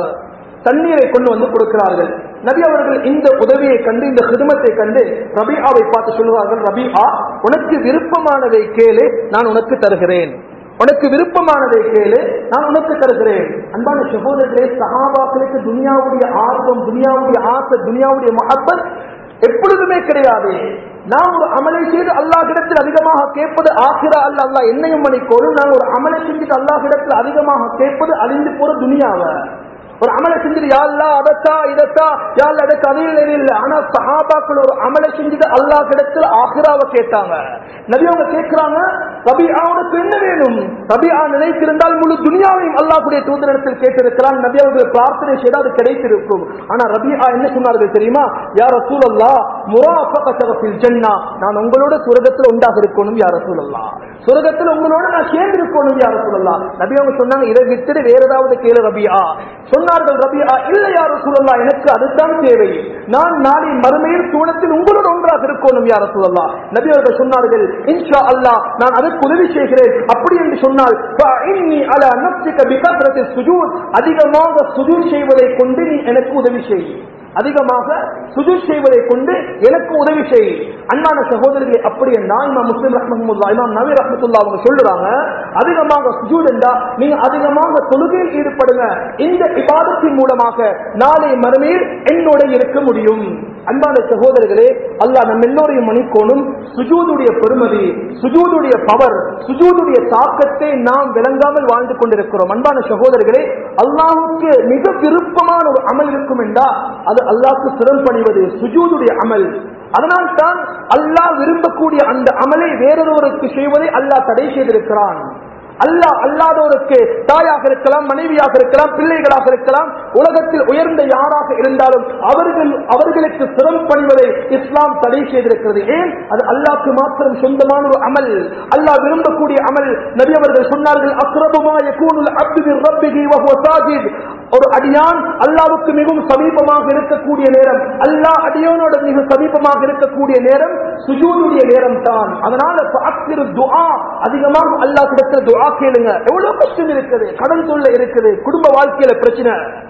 தண்ணீரை கொண்டு வந்து கொடுக்கிறார்கள் நபி அவர்கள் இந்த உதவியை கண்டு இந்த ஹிதமத்தை கண்டு ரபிஆவை பார்த்து சொல்லுவார்கள் ரபிஆ உனக்கு விருப்பமானதை கேளு நான் உனக்கு தருகிறேன் உனக்கு விருப்பமானதை கேளு நான் உனக்கு தருகிறேன் அன்பான சகோதரர்களே சஹாபாக்களுக்கு துனியாவுடைய ஆர்வம் துனியாவுடைய ஆசை துனியாவுடைய மகப்பத் எப்பொழுதுமே கிடையாது நாம் ஒரு அமலை செய்து அல்லாஹிடத்தில் அதிகமாக கேட்பது ஆசிரா அல்ல அல்லாஹ் என்னையும் மணிக்கோடும் நான் ஒரு அமலை செஞ்சுட்டு அல்லாஹிடத்தில் அதிகமாக கேட்பது அழிந்து போற துனியாவை ஒரு அமலை செஞ்சுட்டு யாழ்லா அதத்தா இதத்தா யாழ் அதுக்கு அது இல்லை இல்லை ஆனா சஹாபாக்கள் ஒரு அமலை செஞ்சுட்டு அல்லாஹ் இடத்துல ஆஹிராவை கேட்டாங்க நபி அவங்க கேட்கிறாங்க ரபிஆ உனக்கு என்ன வேணும் ரபிஆ நினைத்திருந்தால் முழு துனியாவையும் அல்லாஹ்வுடைய தூதரிடத்தில் கேட்டிருக்கிறான் நபி அவர்கள் பிரார்த்தனை செய்தால் அது கிடைத்திருக்கும் ஆனா ரபிஆ என்ன சொன்னார்கள் தெரியுமா யார் ரசூலல்லா முராஃபகத்தில் ஜன்னா நான் உங்களோட சுரகத்தில் உண்டாக இருக்கணும் யார் ரசூலல்லா சுரகத்தில் உங்களோட நான் சேர்ந்து இருக்கணும் யார் ரசூலல்லா நபி அவங்க சொன்னாங்க இதை விட்டுட்டு வேற ஏதாவது கேளு ரபிஆ சொன்னார்கள் ரபிஆ இல்லை யார் ரசூலல்லா எனக்கு அதுதான் தேவை நான் நாளை மறுமையில் சூனத்தில் உங்களோட ஒன்றாக இருக்கணும் யார் ரசூலல்லா நபி அவர்கள் சொன்னார்கள் இன்ஷா அல்லாஹ் நான் அதற்கு உதவி செய்கிறேன் அப்படி என்று சொன்னால் فإني على نفسك بكثرة السجود அதிகமாக சுஜூத் செய்வதை கொண்டு நீ எனக்கு உதவி செய் அதிகமாக சுஜூத் செய்வதை கொண்டு எனக்கு உதவி செய் அன்பான சகோதரர்களே அப்படி என்றா இமாம் முஸ்லிம் ரஹ்மத்துல்லா இமாம் நபி ரஹ்மத்துல்லா அவங்க சொல்றாங்க அதிகமாக சுஜூத் என்றா நீங்க அதிகமாக தொழுகையில் ஈடுபடுங்க இந்த இபாதத்தின் மூலமாக நாளை மறுமையில் என்னோட இருக்க முடியும் அன்பான சகோதரர்களே அல்லாஹ் நம்ம எல்லோரையும் மணிக்கோணும் சுஜூதுடைய பெருமதி சுஜூதுடைய பவர் சுஜூதுடைய தாக்கத்தை நாம் விளங்காமல் வாழ்ந்து கொண்டிருக்கிறோம் அன்பான சகோதரர்களே அல்லாஹுக்கு மிக விருப்பமான ஒரு அமல் இருக்கும் என்றா அது அல்லாஹ்க்கு சிறம் பணிவது சுஜூதுடைய அமல் அதனால் தான் அல்லாஹ் விரும்பக்கூடிய அந்த அமலை வேறொருவருக்கு செய்வதை அல்லாஹ் தடை செய்திருக்கிறான் அல்லாஹ் அல்லாதோருக்கு தாயாக இருக்கலாம் மனைவியாக இருக்கலாம் பிள்ளைகளாக இருக்கலாம் உலகத்தில் உயர்ந்த யாராக இருந்தாலும் அவர்கள் அவர்களுக்கு சிரம் பணிவதை இஸ்லாம் தடை செய்திருக்கிறது ஏன் அது அல்லாஹ்க்கு மாத்திரம் சொந்தமான ஒரு அமல் அல்லாஹ் விரும்பக்கூடிய அமல் நபி அவர்கள் சொன்னார்கள் அக்ரபமா யகூனுல் அப்து மின் ரப்பிஹி வஹுவ சாஜித் ஒரு அடியான் அல்லாவுக்கு மிகவும் சமீபமாக இருக்கக்கூடிய நேரம் அல்லாஹ் அடியானோட மிக சமீபமாக இருக்கக்கூடிய நேரம் சுஜூதுடைய நேரம் தான் அதனால ஃபஅக்ஸிரு துஆ அதிகமாக அல்லாஹ் கிட்ட துஆ கேளுங்க எவ்வளவு கஷ்டம் இருக்குது கடன் தொல்லை இருக்குது குடும்ப வாழ்க்கையில பிரச்சனை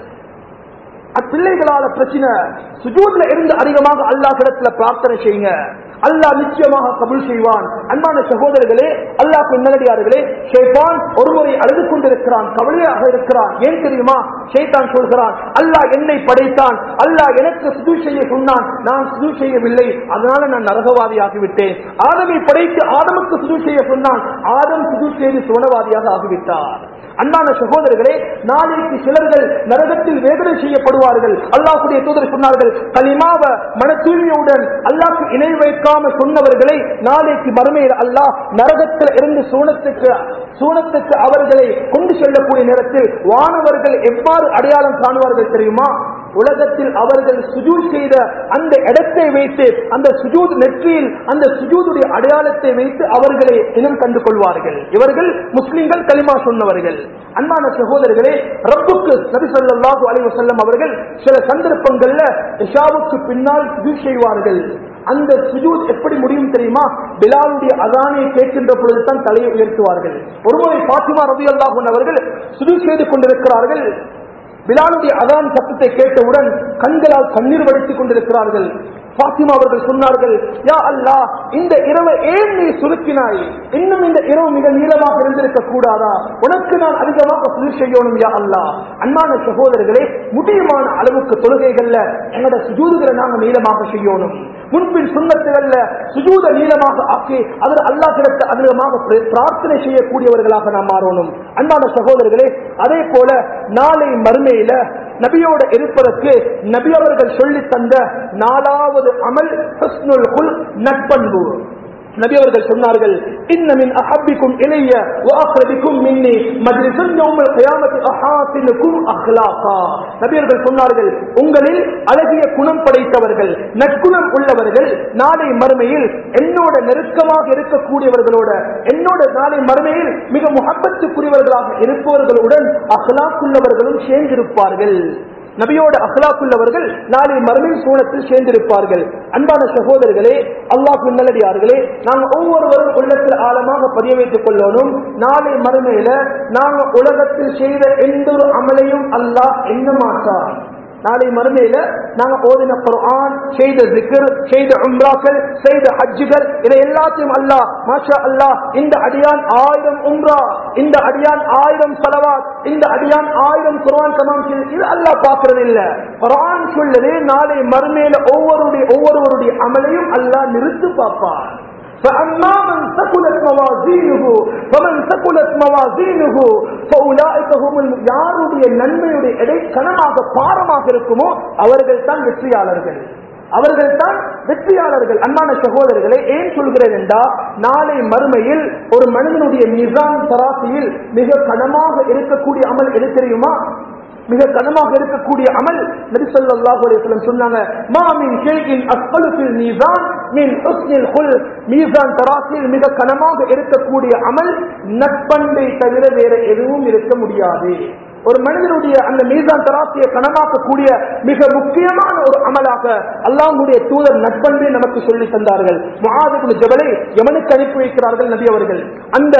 அப்பிள்ளைகளால பிரச்சனை சுஜூத்ல இருந்து அதிகமாக அல்லாஹ் கிடத்துல பிரார்த்தனை செய்யுங்க அல்லாஹ் நிச்சயமாக கபுல் செய்வான் அன்பான சகோதரர்களே அல்லாஹ் நல்லடியார்களே ஷேபான் ஒருமுறை அழுது கொண்டிருக்கிறான் கவலையாக இருக்கிறான் ஏன் தெரியுமா ஷேத்தான் சொல்கிறான் அல்லாஹ் என்னை படைத்தான் அல்லாஹ் எனக்கு சுது செய்ய சொன்னான் நான் சுது செய்யவில்லை அதனால நான் நரகவாதியாகி விட்டேன் ஆதமை படைத்து ஆதமுக்கு சுது செய்ய சொன்னான் ஆதம் சுது செய்து சுவனவாதியாக ஆகிவிட்டார் அன்பான சகோதரர்களே நாளைக்கு சிலர்கள் நரகத்தில் வேதனை செய்யப்படுவார்கள் அல்லாஹுடைய தூதர் சொன்னார்கள் கலிமாவ மன தூய்மையுடன் அல்லாஹ்க்கு இணை வைக்காம சொன்னவர்களை நாளைக்கு மறுமையில் அல்லாஹ் நரகத்தில் இருந்து சூனத்துக்கு சூனத்துக்கு அவர்களை கொண்டு செல்லக்கூடிய நேரத்தில் வானவர்கள் எவ்வாறு அடையாளம் காணுவார்கள் தெரியுமா உலகத்தில் அவர்கள் சுஜூத் செய்த அந்த இடத்தை வைத்து அந்த சுஜூத் நெற்றியில் அந்த சுஜூதுடைய அடையாளத்தை வைத்து அவர்களை இனம் கண்டு கொள்வார்கள் இவர்கள் முஸ்லிம்கள் களிமா சொன்னவர்கள் அன்பான சகோதரர்களே ரப்புக்கு நபி ஸல்லல்லாஹு அலைஹி வஸல்லம் அவர்கள் சில சந்தர்ப்பங்கள்ல இஷாவுக்கு பின்னால் சுஜூத் செய்வார்கள் அந்த சுஜூத் எப்படி முடியும் தெரியுமா பிலாலுடைய அதானை கேட்கின்ற பொழுதுதான் தலையை உயர்த்துவார்கள் ஒருமுறை பாத்திமா ரவி அல்லாஹன் அவர்கள் சுஜூத் செய்து கொண்டிருக்கிறார்கள் பிலாலுடைய அதான் சத்தத்தை கேட்டவுடன் கண்களால் கண்ணீர் வடித்துக் கொண்டிருக்கிறார்கள் பாத்திமா அவர்கள் சொன்னார்கள் யா அல்லாஹ் இந்த இரவை ஏன் நீ சுருக்கினாய் இன்னும் இந்த இரவு மிக நீளமாக இருந்திருக்க கூடாதா உனக்கு நான் அதிகமாக சுழி செய்யணும் யா அல்லாஹ் அன்பான சகோதரர்களே முடியுமான அளவுக்கு தொழுகைகள்ல எங்களோட சுஜூதுகளை நாங்க நீளமாக செய்யணும் முன்பின் சுண்ணத்துகள்ல சுஜூத நீளமாக ஆக்கி அதில் அல்லாஹ் கிடத்த அதிகமாக பிரார்த்தனை செய்யக்கூடியவர்களாக நாம் மாறணும் அன்பான சகோதரர்களே அதே போல நாளை மறுமையில நபியோட இருப்பதற்கு நபி அவர்கள் சொல்லி தந்த நாலாவது அமல் ஹஸ்னுல் குல் நட்பண்பு நபி அவர்கள் சொன்னார்கள் இன்னமின் அஹப்பிக்கும் இளைய வாக்ரபிக்கும் மின்னி மஜ்லிசுன் யௌமல் கியாமத்தி அஹாசினுக்கும் அஹ்லாகா நபி அவர்கள் சொன்னார்கள் உங்களில் அழகிய குணம் படைத்தவர்கள் நற்குணம் உள்ளவர்கள் நாளை மறுமையில் என்னோட நெருக்கமாக இருக்கக்கூடியவர்களோட என்னோட நாளை மறுமையில் மிக முகப்பத்துக்குரியவர்களாக இருப்பவர்களுடன் அஹ்லாக்குள்ளவர்களும் சேர்ந்திருப்பார்கள் நபியோட அகலாக்குள்ளவர்கள் நாளை மறுமையில் சூழத்தில் சேர்ந்திருப்பார்கள் அன்பான சகோதரர்களே அல்லாஹ் நல்லடியார்களே நாங்கள் ஒவ்வொருவரும் உள்ளத்தில் ஆழமாக பதிய வைத்துக் கொள்ளணும் நாளை மறுமையில நாங்க உலகத்தில் செய்த எந்த ஒரு அமலையும் அல்லாஹ் எண்ண மாட்டார் நாளை மறுமையில நாங்க ஓதின குர்ஆன் செய்த ஜிக்ர் செய்த உம்ராக்கள் செய்த ஹஜ்ஜுகள் இதை எல்லாத்தையும் அல்லாஹ் மாஷா அல்லாஹ் இந்த அடியான் ஆயிரம் உம்ரா இந்த அடியான் ஆயிரம் சலவாத் இந்த அடியான் ஆயிரம் குர்ஆன் கமாம் இது அல்லாஹ் பார்க்கறது இல்ல குர்ஆன் சொல்லுது நாளை மறுமையில ஒவ்வொருடைய ஒவ்வொருவருடைய அமலையும் அல்லாஹ் நிறுத்து பார்ப்பார் فأما من ثقلت موازينه فمن ثقلت موازينه فأولئك هم الم- யாருடைய நன்மையுடைய எடை கனமாக பாரமாக இருக்குமோ அவர்கள் தான் வெற்றியாளர்கள் அவர்கள் தான் வெற்றியாளர்கள் அன்பான சகோதரர்களை ஏன் சொல்கிறேன் என்றால் நாளை மறுமையில் ஒரு மனிதனுடைய மிசான் தராசியில் மிக கனமாக இருக்கக்கூடிய அமல் எது தெரியுமா மிக கனமாக இருக்கக்கூடிய அமல் நபி ஸல்லல்லாஹு அலைஹி வஸல்லம் சொன்னாங்க மா மின் ஷைஇன் அஸ்ஃபலு ஃபில் மீசான் மின் ஹுஸ்னில் குல் மீசான் தராசில் மிக கனமாக இருக்கக்கூடிய அமல் நட்பண்பை தவிர வேற எதுவும் இருக்க முடியாது ஒரு மனிதனுடைய அந்த மீசான் தராசியை கனமாக்கக்கூடிய மிக முக்கியமான ஒரு அமலாக அல்லாஹ்வுடைய தூதர் நட்பண்பை நமக்கு சொல்லி தந்தார்கள் முஆதுபுல் ஜபலை யமனுக்கு அனுப்பி வைக்கிறார்கள் நபி அவர்கள் அந்த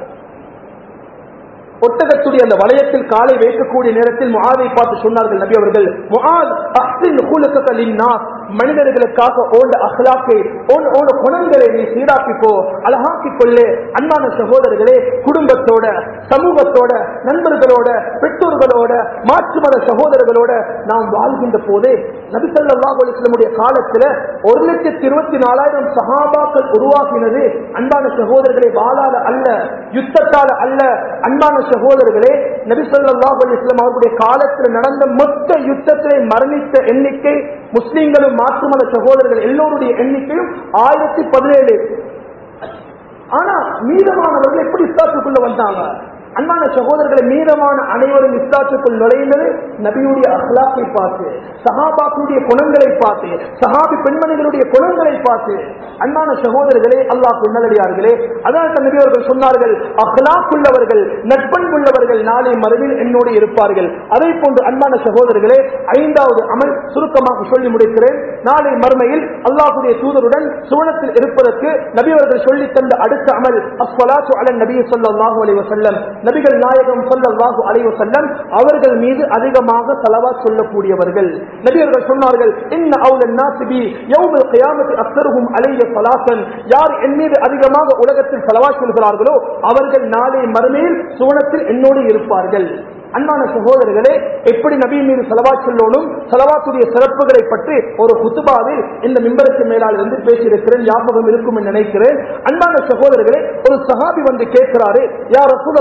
ஒட்டகத்துடைய அந்த வளையத்தில் காலை வைக்கக்கூடிய நேரத்தில் முஆதை பார்த்து சொன்னார்கள் நபி அவர்கள் முஆத் அஹ்சின் ஹுலுகக லின்னாஸ் மனிதர்களுக்காக ஓண்ட அஹ்லாக்கை ஓண்ட ஓண்ட குணங்களை நீ சீராக்கிக்கோ அழகாக்கிக் கொள்ளு அன்பான சகோதரர்களே குடும்பத்தோட சமூகத்தோட நண்பர்களோட பெற்றோர்களோட மாற்று மத சகோதரர்களோட நாம் வாழ்கின்ற போது நபி ஸல்லல்லாஹு அலைஹி வஸல்லமுடைய காலத்துல ஒரு லட்சத்தி இருபத்தி நாலாயிரம் சஹாபாக்கள் உருவாக்கினது அன்பான சகோதரர்களே வாழால அல்ல யுத்தத்தால அல்ல அன்பான சகோதரர்களே நபி ஸல்லல்லாஹு அலைஹி வஸல்லம் அவர்களுடைய காலத்தில் நடந்த மொத்த யுத்தத்திலே மரணித்த எண்ணிக்கை முஸ்லிம்களும் மாற்று மத சகோதரர்கள் எல்லோருடைய எண்ணிக்கையும் ஆயிரத்தி பதினேழு ஆனா மீதமானவர்கள் எப்படி இஸ்லாத்துக்குள்ள வந்தாங்க அன்பான சகோதரர்களை மீதமான அனைவரும் இஸ்லாத்துக்குள் நுழைந்தது நபியுடைய அஹ்லாக்கை பார்த்து சஹாபாக்களுடைய குணங்களை பார்த்து சஹாபி பெண்மணிகளுடைய குணங்களை பார்த்து அன்பான சகோதரர்களே அல்லாஹ் நல்லடியார்களே அதான் நபி அவர்கள் சொன்னார்கள் அஹ்லாக்குள்ளவர்கள் நட்பண்புள்ளவர்கள் நாளை மறுவில் என்னோடு இருப்பார்கள் அதே போன்று அன்பான சகோதரர்களே ஐந்தாவது அமல் சுருக்கமாக சொல்லி முடிக்கிறேன் நாளை மறுமையில் அல்லாஹுடைய தூதருடன் சுவனத்தில் இருப்பதற்கு நபி அவர்கள் சொல்லி தந்த அடுத்த அமல் அஸ்வலாத்து அலன் நபி ஸல்லல்லாஹு அலைஹி வஸல்லம் நபிகள் நாயகம் ஸல்லல்லாஹு அலைஹி வஸல்லம் அவர்கள் மீது அதிகமாக ஸலவாத் சொல்லக்கூடியவர்கள் நபி அவர்கள் சொன்னார்கள் இன்ன அவுலன் நாஸி பி யௌமல் கியாமத்தி அக்ஸருஹும் அலைய ஸலாத்தன் யார் என் மீது அதிகமாக உலகத்தில் ஸலவாத் சொல்கிறார்களோ அவர்கள் நாளை மறுமையில் சுவனத்தில் என்னோடு இருப்பார்கள் அன்பான சகோதரர்களே எப்படி நபி மீது செலவா சொல்லணும் செலவாத்துடைய சிறப்புகளை பற்றி ஒரு குத்துபாவில் இந்த மிம்பருக்கு மேலால் இருந்து பேசியிருக்கிறேன் ஞாபகம் இருக்கும் என்று நினைக்கிறேன் அன்பான சகோதரர்களே ஒரு சஹாபி வந்து கேட்கிறாரு யார் ரசூலல்லா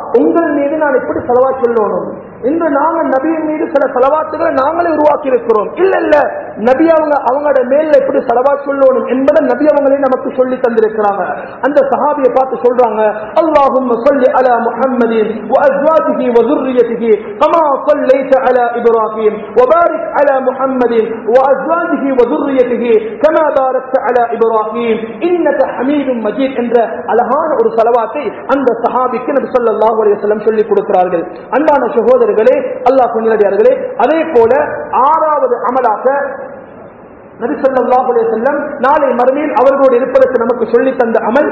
உங்கள் மீது நான் எப்படி செலவா சொல்லணும் இன்று நாங்க நபியின் மீது சில செலவாத்துகளை நாங்களே உருவாக்கி இருக்கிறோம் இல்ல இல்ல நபி அவங்க அவங்களோட மேல எப்படி செலவா சொல்லணும் என்பதை நபி அவங்களே நமக்கு சொல்லி தந்திருக்கிறாங்க அந்த சஹாபியை பார்த்து சொல்றாங்க அல்லாஹும் சொல்லி அலா முஹம்மதின் وأزواجه وذريته كما صليت على إبراهيم وبارك على محمد وأزواجه وذريته كما باركت على إبراهيم إنك حميد مجيد என்ற அழகான ஒரு செலவாத்தை அந்த சஹாபிக்கு நபி ஸல்லல்லாஹு அலைஹி வஸல்லம் சொல்லி கொடுக்கிறார்கள் அன்பான சகோதரர்களே அல்லாஹ் கொண்டிருக்கிறார்களே அதே போல ஆறாவது அமலாக நபி ஸல்லல்லாஹு அலைஹி வஸல்லம் நாளை மறுமையில் அவர்களோடு இருப்பதற்கு நமக்கு சொல்லி தந்த அமல்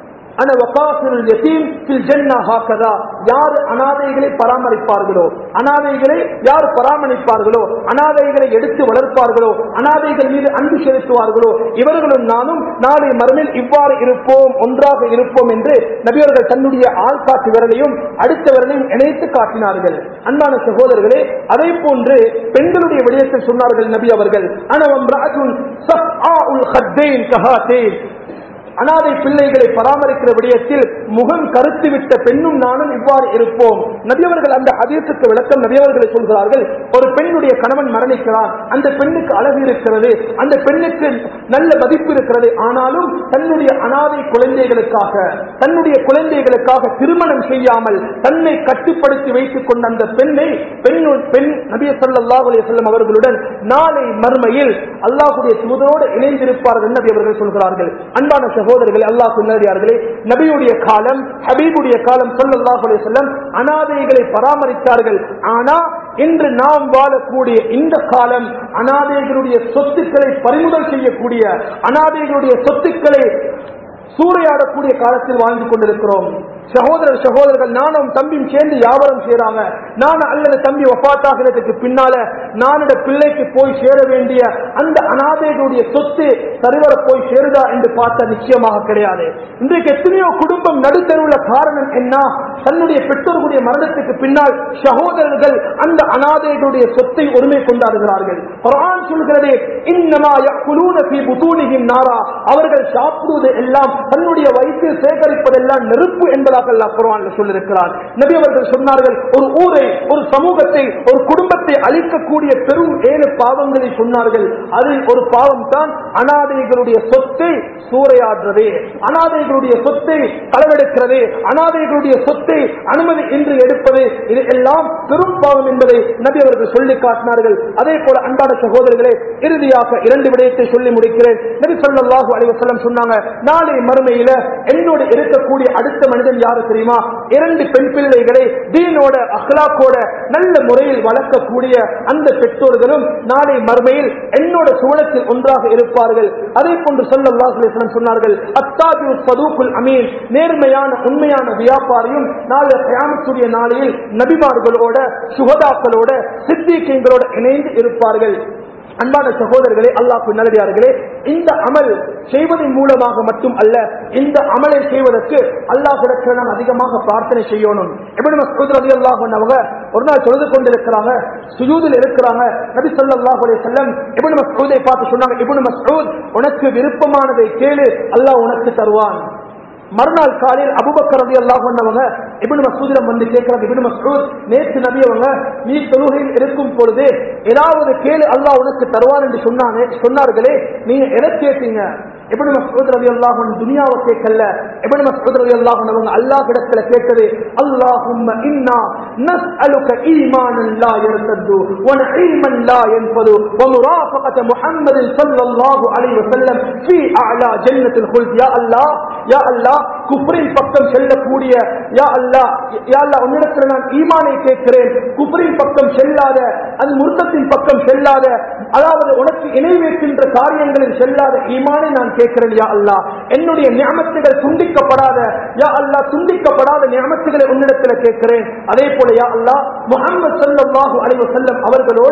அன வகாஃபிருல் யதீம் ஃபில் ஜன்னah ஹாகதா யார் அனாதைகளை பராமரிப்பார்களோ அனாதைகளை யார் பராமரிப்பார்களோ அனாதைகளை எடுத்து வளர்ப்பார்களோ அனாதைகள் மீது அன்பு செலுத்துவார்களோ இவர்களும் நானும் நாளை மறுமையில் இவ்வாறு இருப்போம் ஒன்றாக இருப்போம் என்று நபியவர்கள் தன்னுடைய ஆள்காட்டு விரலையும் அடுத்த விரலையும் இணைத்து காட்டினார்கள் அன்பான சகோதரர்களே அதே போன்று பெண்களுடைய விடயத்தில் சொன்னார்கள் நபி அவர்கள் அனவம் ராஜுன் சஃஆஉல் ஹத்தைன் கஹாத்தேன் அனாதை பிள்ளைகளை பராமரிக்கிற விடயத்தில் முகம் கருத்து விட்ட பெண்ணும் நானும் இவ்வாறு இருப்போம் நபியவர்கள் அந்த அதீசுக்கு விளக்கம் நபியவர்களை சொல்கிறார்கள் ஒரு பெண்ணுடைய கணவன் மரணிக்கிறான் அந்த பெண்ணுக்கு அழகு இருக்கிறது அந்த பெண்ணுக்கு நல்ல மதிப்பு இருக்கிறது ஆனாலும் தன்னுடைய அனாதை குழந்தைகளுக்காக தன்னுடைய குழந்தைகளுக்காக திருமணம் செய்யாமல் தன்னை கட்டுப்படுத்தி வைத்துக் கொண்ட அந்த பெண்ணை பெண்ணு பெண் நபிய சல்லாஹ் அலையம் அவர்களுடன் நாளை மறுமையில் அல்லாஹுடைய தூதரோடு இணைந்திருப்பார்கள் நபி அவர்கள் சொல்கிறார்கள் அன்பான சகோதரர்களே அல்லாஹ் சொன்னார்களே நபியுடைய காலம் ஹபீபுடைய காலம் சொல்லல்லாஹ் செல்லம் அனாதைகளை பராமரித்தார்கள் ஆனா இன்று நாம் வாழக்கூடிய இந்த காலம் அனாதைகளுடைய சொத்துக்களை பறிமுதல் செய்யக்கூடிய அனாதைகளுடைய சொத்துக்களை சூறையாடக்கூடிய காலத்தில் வாழ்ந்து கொண்டிருக்கிறோம் சகோதரர் சகோதரர்கள் நானும் தம்பியும் சேர்ந்து வியாபாரம் செய்யறாங்க நான் அல்லது தம்பி ஒப்பாத்தாகிறதுக்கு பின்னால நானோட பிள்ளைக்கு போய் சேர வேண்டிய அந்த அனாதைகளுடைய சொத்து சரிவர போய் சேருதா என்று பார்த்த நிச்சயமாக கிடையாது இன்றைக்கு எத்தனையோ குடும்பம் நடுத்தருவுள்ள காரணம் என்ன தன்னுடைய பெற்றோர்களுடைய மரணத்துக்கு பின்னால் சகோதரர்கள் அந்த அனாதைகளுடைய சொத்தை உரிமை கொண்டாடுகிறார்கள் குரான் சொல்கிறது இன்னமா யக்குலூன ஃபீ புதூனிஹிம் நாரா அவர்கள் சாப்பிடுவது எல்லாம் தன்னுடைய வயிற்றில் சேகரிப்பதெல்லாம் நெருப்பு என்பதாக அல்லாஹ் குர்ஆன்ல சொல்லியிருக்கிறார் நபி அவர்கள் சொன்னார்கள் ஒரு ஊரை ஒரு சமூகத்தை ஒரு குடும்பத்தை அழிக்கக்கூடிய பெரும் ஏழு பாவங்களை சொன்னார்கள் அதில் ஒரு பாவம் தான் அனாதைகளுடைய சொத்தை சூறையாடுறது அனாதைகளுடைய சொத்தை களவெடுக்கிறது அனாதைகளுடைய சொத்தை அனுமதி இன்றி எடுப்பது இது எல்லாம் பெரும் பாவம் என்பதை நபி அவர்கள் சொல்லி காட்டினார்கள் அதே போல அன்பான சகோதரர்களே இறுதியாக இரண்டு விடயத்தை சொல்லி முடிக்கிறேன் நபி ஸல்லல்லாஹு அலைஹி வஸல்லம் சொன்னாங்க நாளை மறுமையில என்னோடு இருக்கக்கூடிய அடுத்த மனிதன் யாரு தெரியுமா இரண்டு பெண் பிள்ளைகளை தீனோட அஹ்லாக்கோட நல்ல முறையில் வளர்க்கக்கூடிய அந்த பெற்றோர்களும் நாளை மறுமையில் என்னோட சுவனத்தில் ஒன்றாக இருப்பார்கள் அதே போன்று ஸல்லல்லாஹு அலைஹி வஸல்லம் சொன்னார்கள் அத்தாஜு சதூக்குல் அமீன் நேர்மையான உண்மையான வியாபாரியும் நாளை கயாமத்துடைய நாளையில் நபிமார்களோட சுகதாக்களோட சித்திகங்களோட இணைந்து இருப்பார்கள் அன்பான சகோதரர்களே அல்லாஹ் நல்லடியார்களே இந்த அமல் செய்வதன் மூலமாக மட்டும் அல்ல இந்த அமலை செய்வதற்கு அல்லாஹிடத்தில் நாம் அதிகமாக பிரார்த்தனை செய்யணும் எப்படி மசூத் ரவி அல்லாஹ் அவங்க ஒரு நாள் தொழுது கொண்டிருக்கிறாங்க சுஜூதில் இருக்கிறாங்க நபி ஸல்லல்லாஹு அலைஹி வஸல்லம் இப்னு மஸ்ஊதை பார்த்து சொன்னாங்க இப்னு மஸ்ஊத் உனக்கு விருப்பமானதை கேளு அல்லாஹ் உனக்கு தருவான் மறுநாள் காலையில் அபுபக்கர் ரவி அல்லாஹ் பண்ணவங்க இபின் மசூதிரம் வந்து கேட்கிறாங்க இபின் மசூத் நேற்று நபி அவங்க நீ தொழுகையில் இருக்கும் பொழுது ஏதாவது கேளு அல்லாஹ் உனக்கு தருவான் என்று சொன்னானே சொன்னார்களே நீங்க எதை கேட்டீங்க எப்படி மசூத் ரவி அல்லாஹ் துனியாவை கேட்கல எப்படி மசூத் ரவி அல்லாஹ் அவங்க அல்லாஹ் இடத்துல கேட்டது அல்லாஹும் இன்னா نسألك إيمانا لا يرتد ونعيما لا ينفذ ومرافقة محمد صلى الله عليه وسلم في أعلى جنة الخلد يا الله يا الله குப்ரின் பக்கம் செல்லக்கூடிய யா அல்லா யா அல்லா உன்னிடத்தில் நான் ஈமானை கேட்கிறேன் குப்ரின் பக்கம் செல்லாத அது முருத்தத்தின் பக்கம் செல்லாத அதாவது உனக்கு இணை வைக்கின்ற காரியங்களில் செல்லாத ஈமானை நான் கேட்கிறேன் யா அல்லா என்னுடைய நியமத்துகள் துண்டிக்கப்படாத யா அல்லா துண்டிக்கப்படாத நியமத்துகளை உன்னிடத்தில் கேட்கிறேன் அதே போல யா அல்லா முகமது சல்லாஹு அலைவ செல்லம் அவர்களோட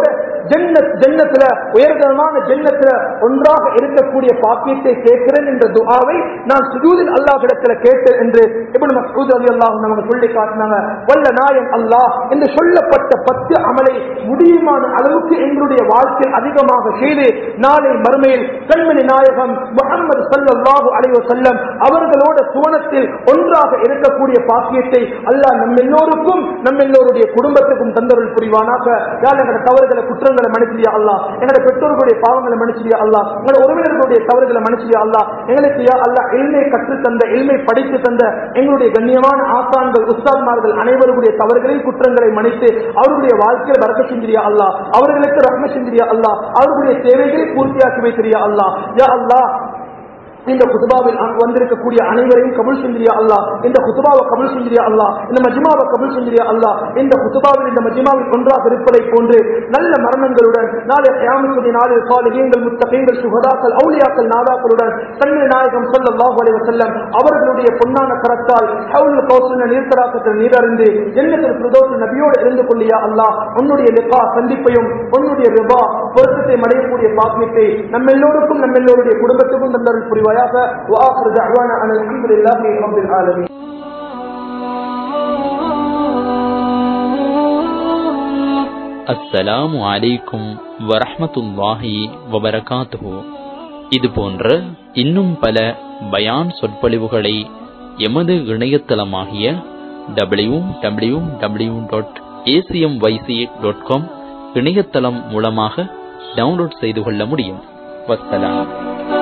ஜன்னத் ஜன்னத்துல உயர்தரமான ஜன்னத்துல ஒன்றாக இருக்கக்கூடிய பாக்கியத்தை கேட்கிறேன் என்ற துஆவை நான் சுஜூதில் அல்லாஹ்விடத்துல கேட்டேன் என்று இப்னு மஸ்ஊத் ரலியல்லாஹு அன்ஹு அவங்க சொல்லி காட்டினாங்க வல்ல நாயன் அல்லாஹ் இந்த சொல்லப்பட்ட பத்து அமலை முடியுமான அளவுக்கு எங்களுடைய வாழ்க்கையில் அதிகமாக செய்து நாளை மறுமையில் கண்மணி நாயகம் முகமது ஸல்லல்லாஹு அலைஹி வஸல்லம் அவர்களோட சுவனத்தில் ஒன்றாக இருக்கக்கூடிய பாக்கியத்தை அல்லாஹ் நம்ம எல்லோருக்கும் நம்ம எல்லோருடைய குடும்பத்துக்கும் தந்தருள் புரிவானாக யார் எங்களோட தவறுகளை குற்றங்களை மன்னிச்சியா அல்லாஹ் எங்களோட பெற்றோர்களுடைய பாவங்களை மன்னிச்சியா அல்லாஹ் எங்களோட உறவினர்களுடைய தவறுகளை மன்னிச்சியா அல்லாஹ் எங்களுக்கு யா அல்லாஹ் எல்மை கற்று தந்த எல்மை படித்து தந்த எங்களுடைய கண்ணியமான ஆசான்கள் உஸ்தாத்மார்கள் அனைவருடைய தவறுகளை குற்றங்களை மன்னித்து அவருடைய வாழ்க்கையில் வரக்க செஞ்சிரியா அல்லாஹ் அவர்களுக்கு ரத்ன செஞ்சிரியா அல்லாஹ் அவர்களுடைய தேவைகளை பூர்த்தியாக்கி வைத்திரியா அல்லாஹ் யா அல்லாஹ் இந்த குதுபாவில் வந்திருக்கக்கூடிய அனைவரையும் கபுல் செஞ்சிரியா அல்லாஹ் இந்த குதுபாவை கபுல் செஞ்சிரியா அல்லாஹ் இந்த மஜ்மாவை கபுல் செஞ்சிரியா அல்லாஹ் இந்த குதுபாவில் இந்த மஜ்மாவில் ஒன்றாக இருப்பதை போன்று நல்ல மரணங்களுடன் நாளை கியாமத்துடைய நாளில் சாலிகங்கள் முத்தகைங்கள் சுகதாக்கள் அவுலியாக்கள் நாதாக்களுடன் தன்மை நாயகம் ஸல்லல்லாஹு அலைஹி வஸல்லம் அவர்களுடைய பொன்னான கரத்தால் ஹவுல் கௌசல்ய நீர்த்தராக்கத்தில் நீரறிந்து ஜன்னத்துல் ஃபிர்தௌஸ் நபியோடு இருந்து கொள்ளியா அல்லாஹ் உன்னுடைய லிகா சந்திப்பையும் உன்னுடைய ரிபா பொருத்தத்தை அடையக்கூடிய பாக்கியத்தை நம்ம எல்லோருக்கும் நம்ம எல்லோருடைய குடும்பத்துக்கும் தந்தருள் புரிவாயாக وآخر دعوانا أن الحمد لله رب العالمين அஸ்ஸலாமு அலைக்கும் வரஹ்மத்துல்லாஹி வபரகாத்துஹு இது போன்ற இன்னும் பல பயான் சொற்பொழிவுகளை எமது இணையதளமாகிய W W W dot ACM YC dot com இணையதளம் மூலமாக டவுன்லோட் செய்து கொள்ள முடியும் வஸ்ஸலாம்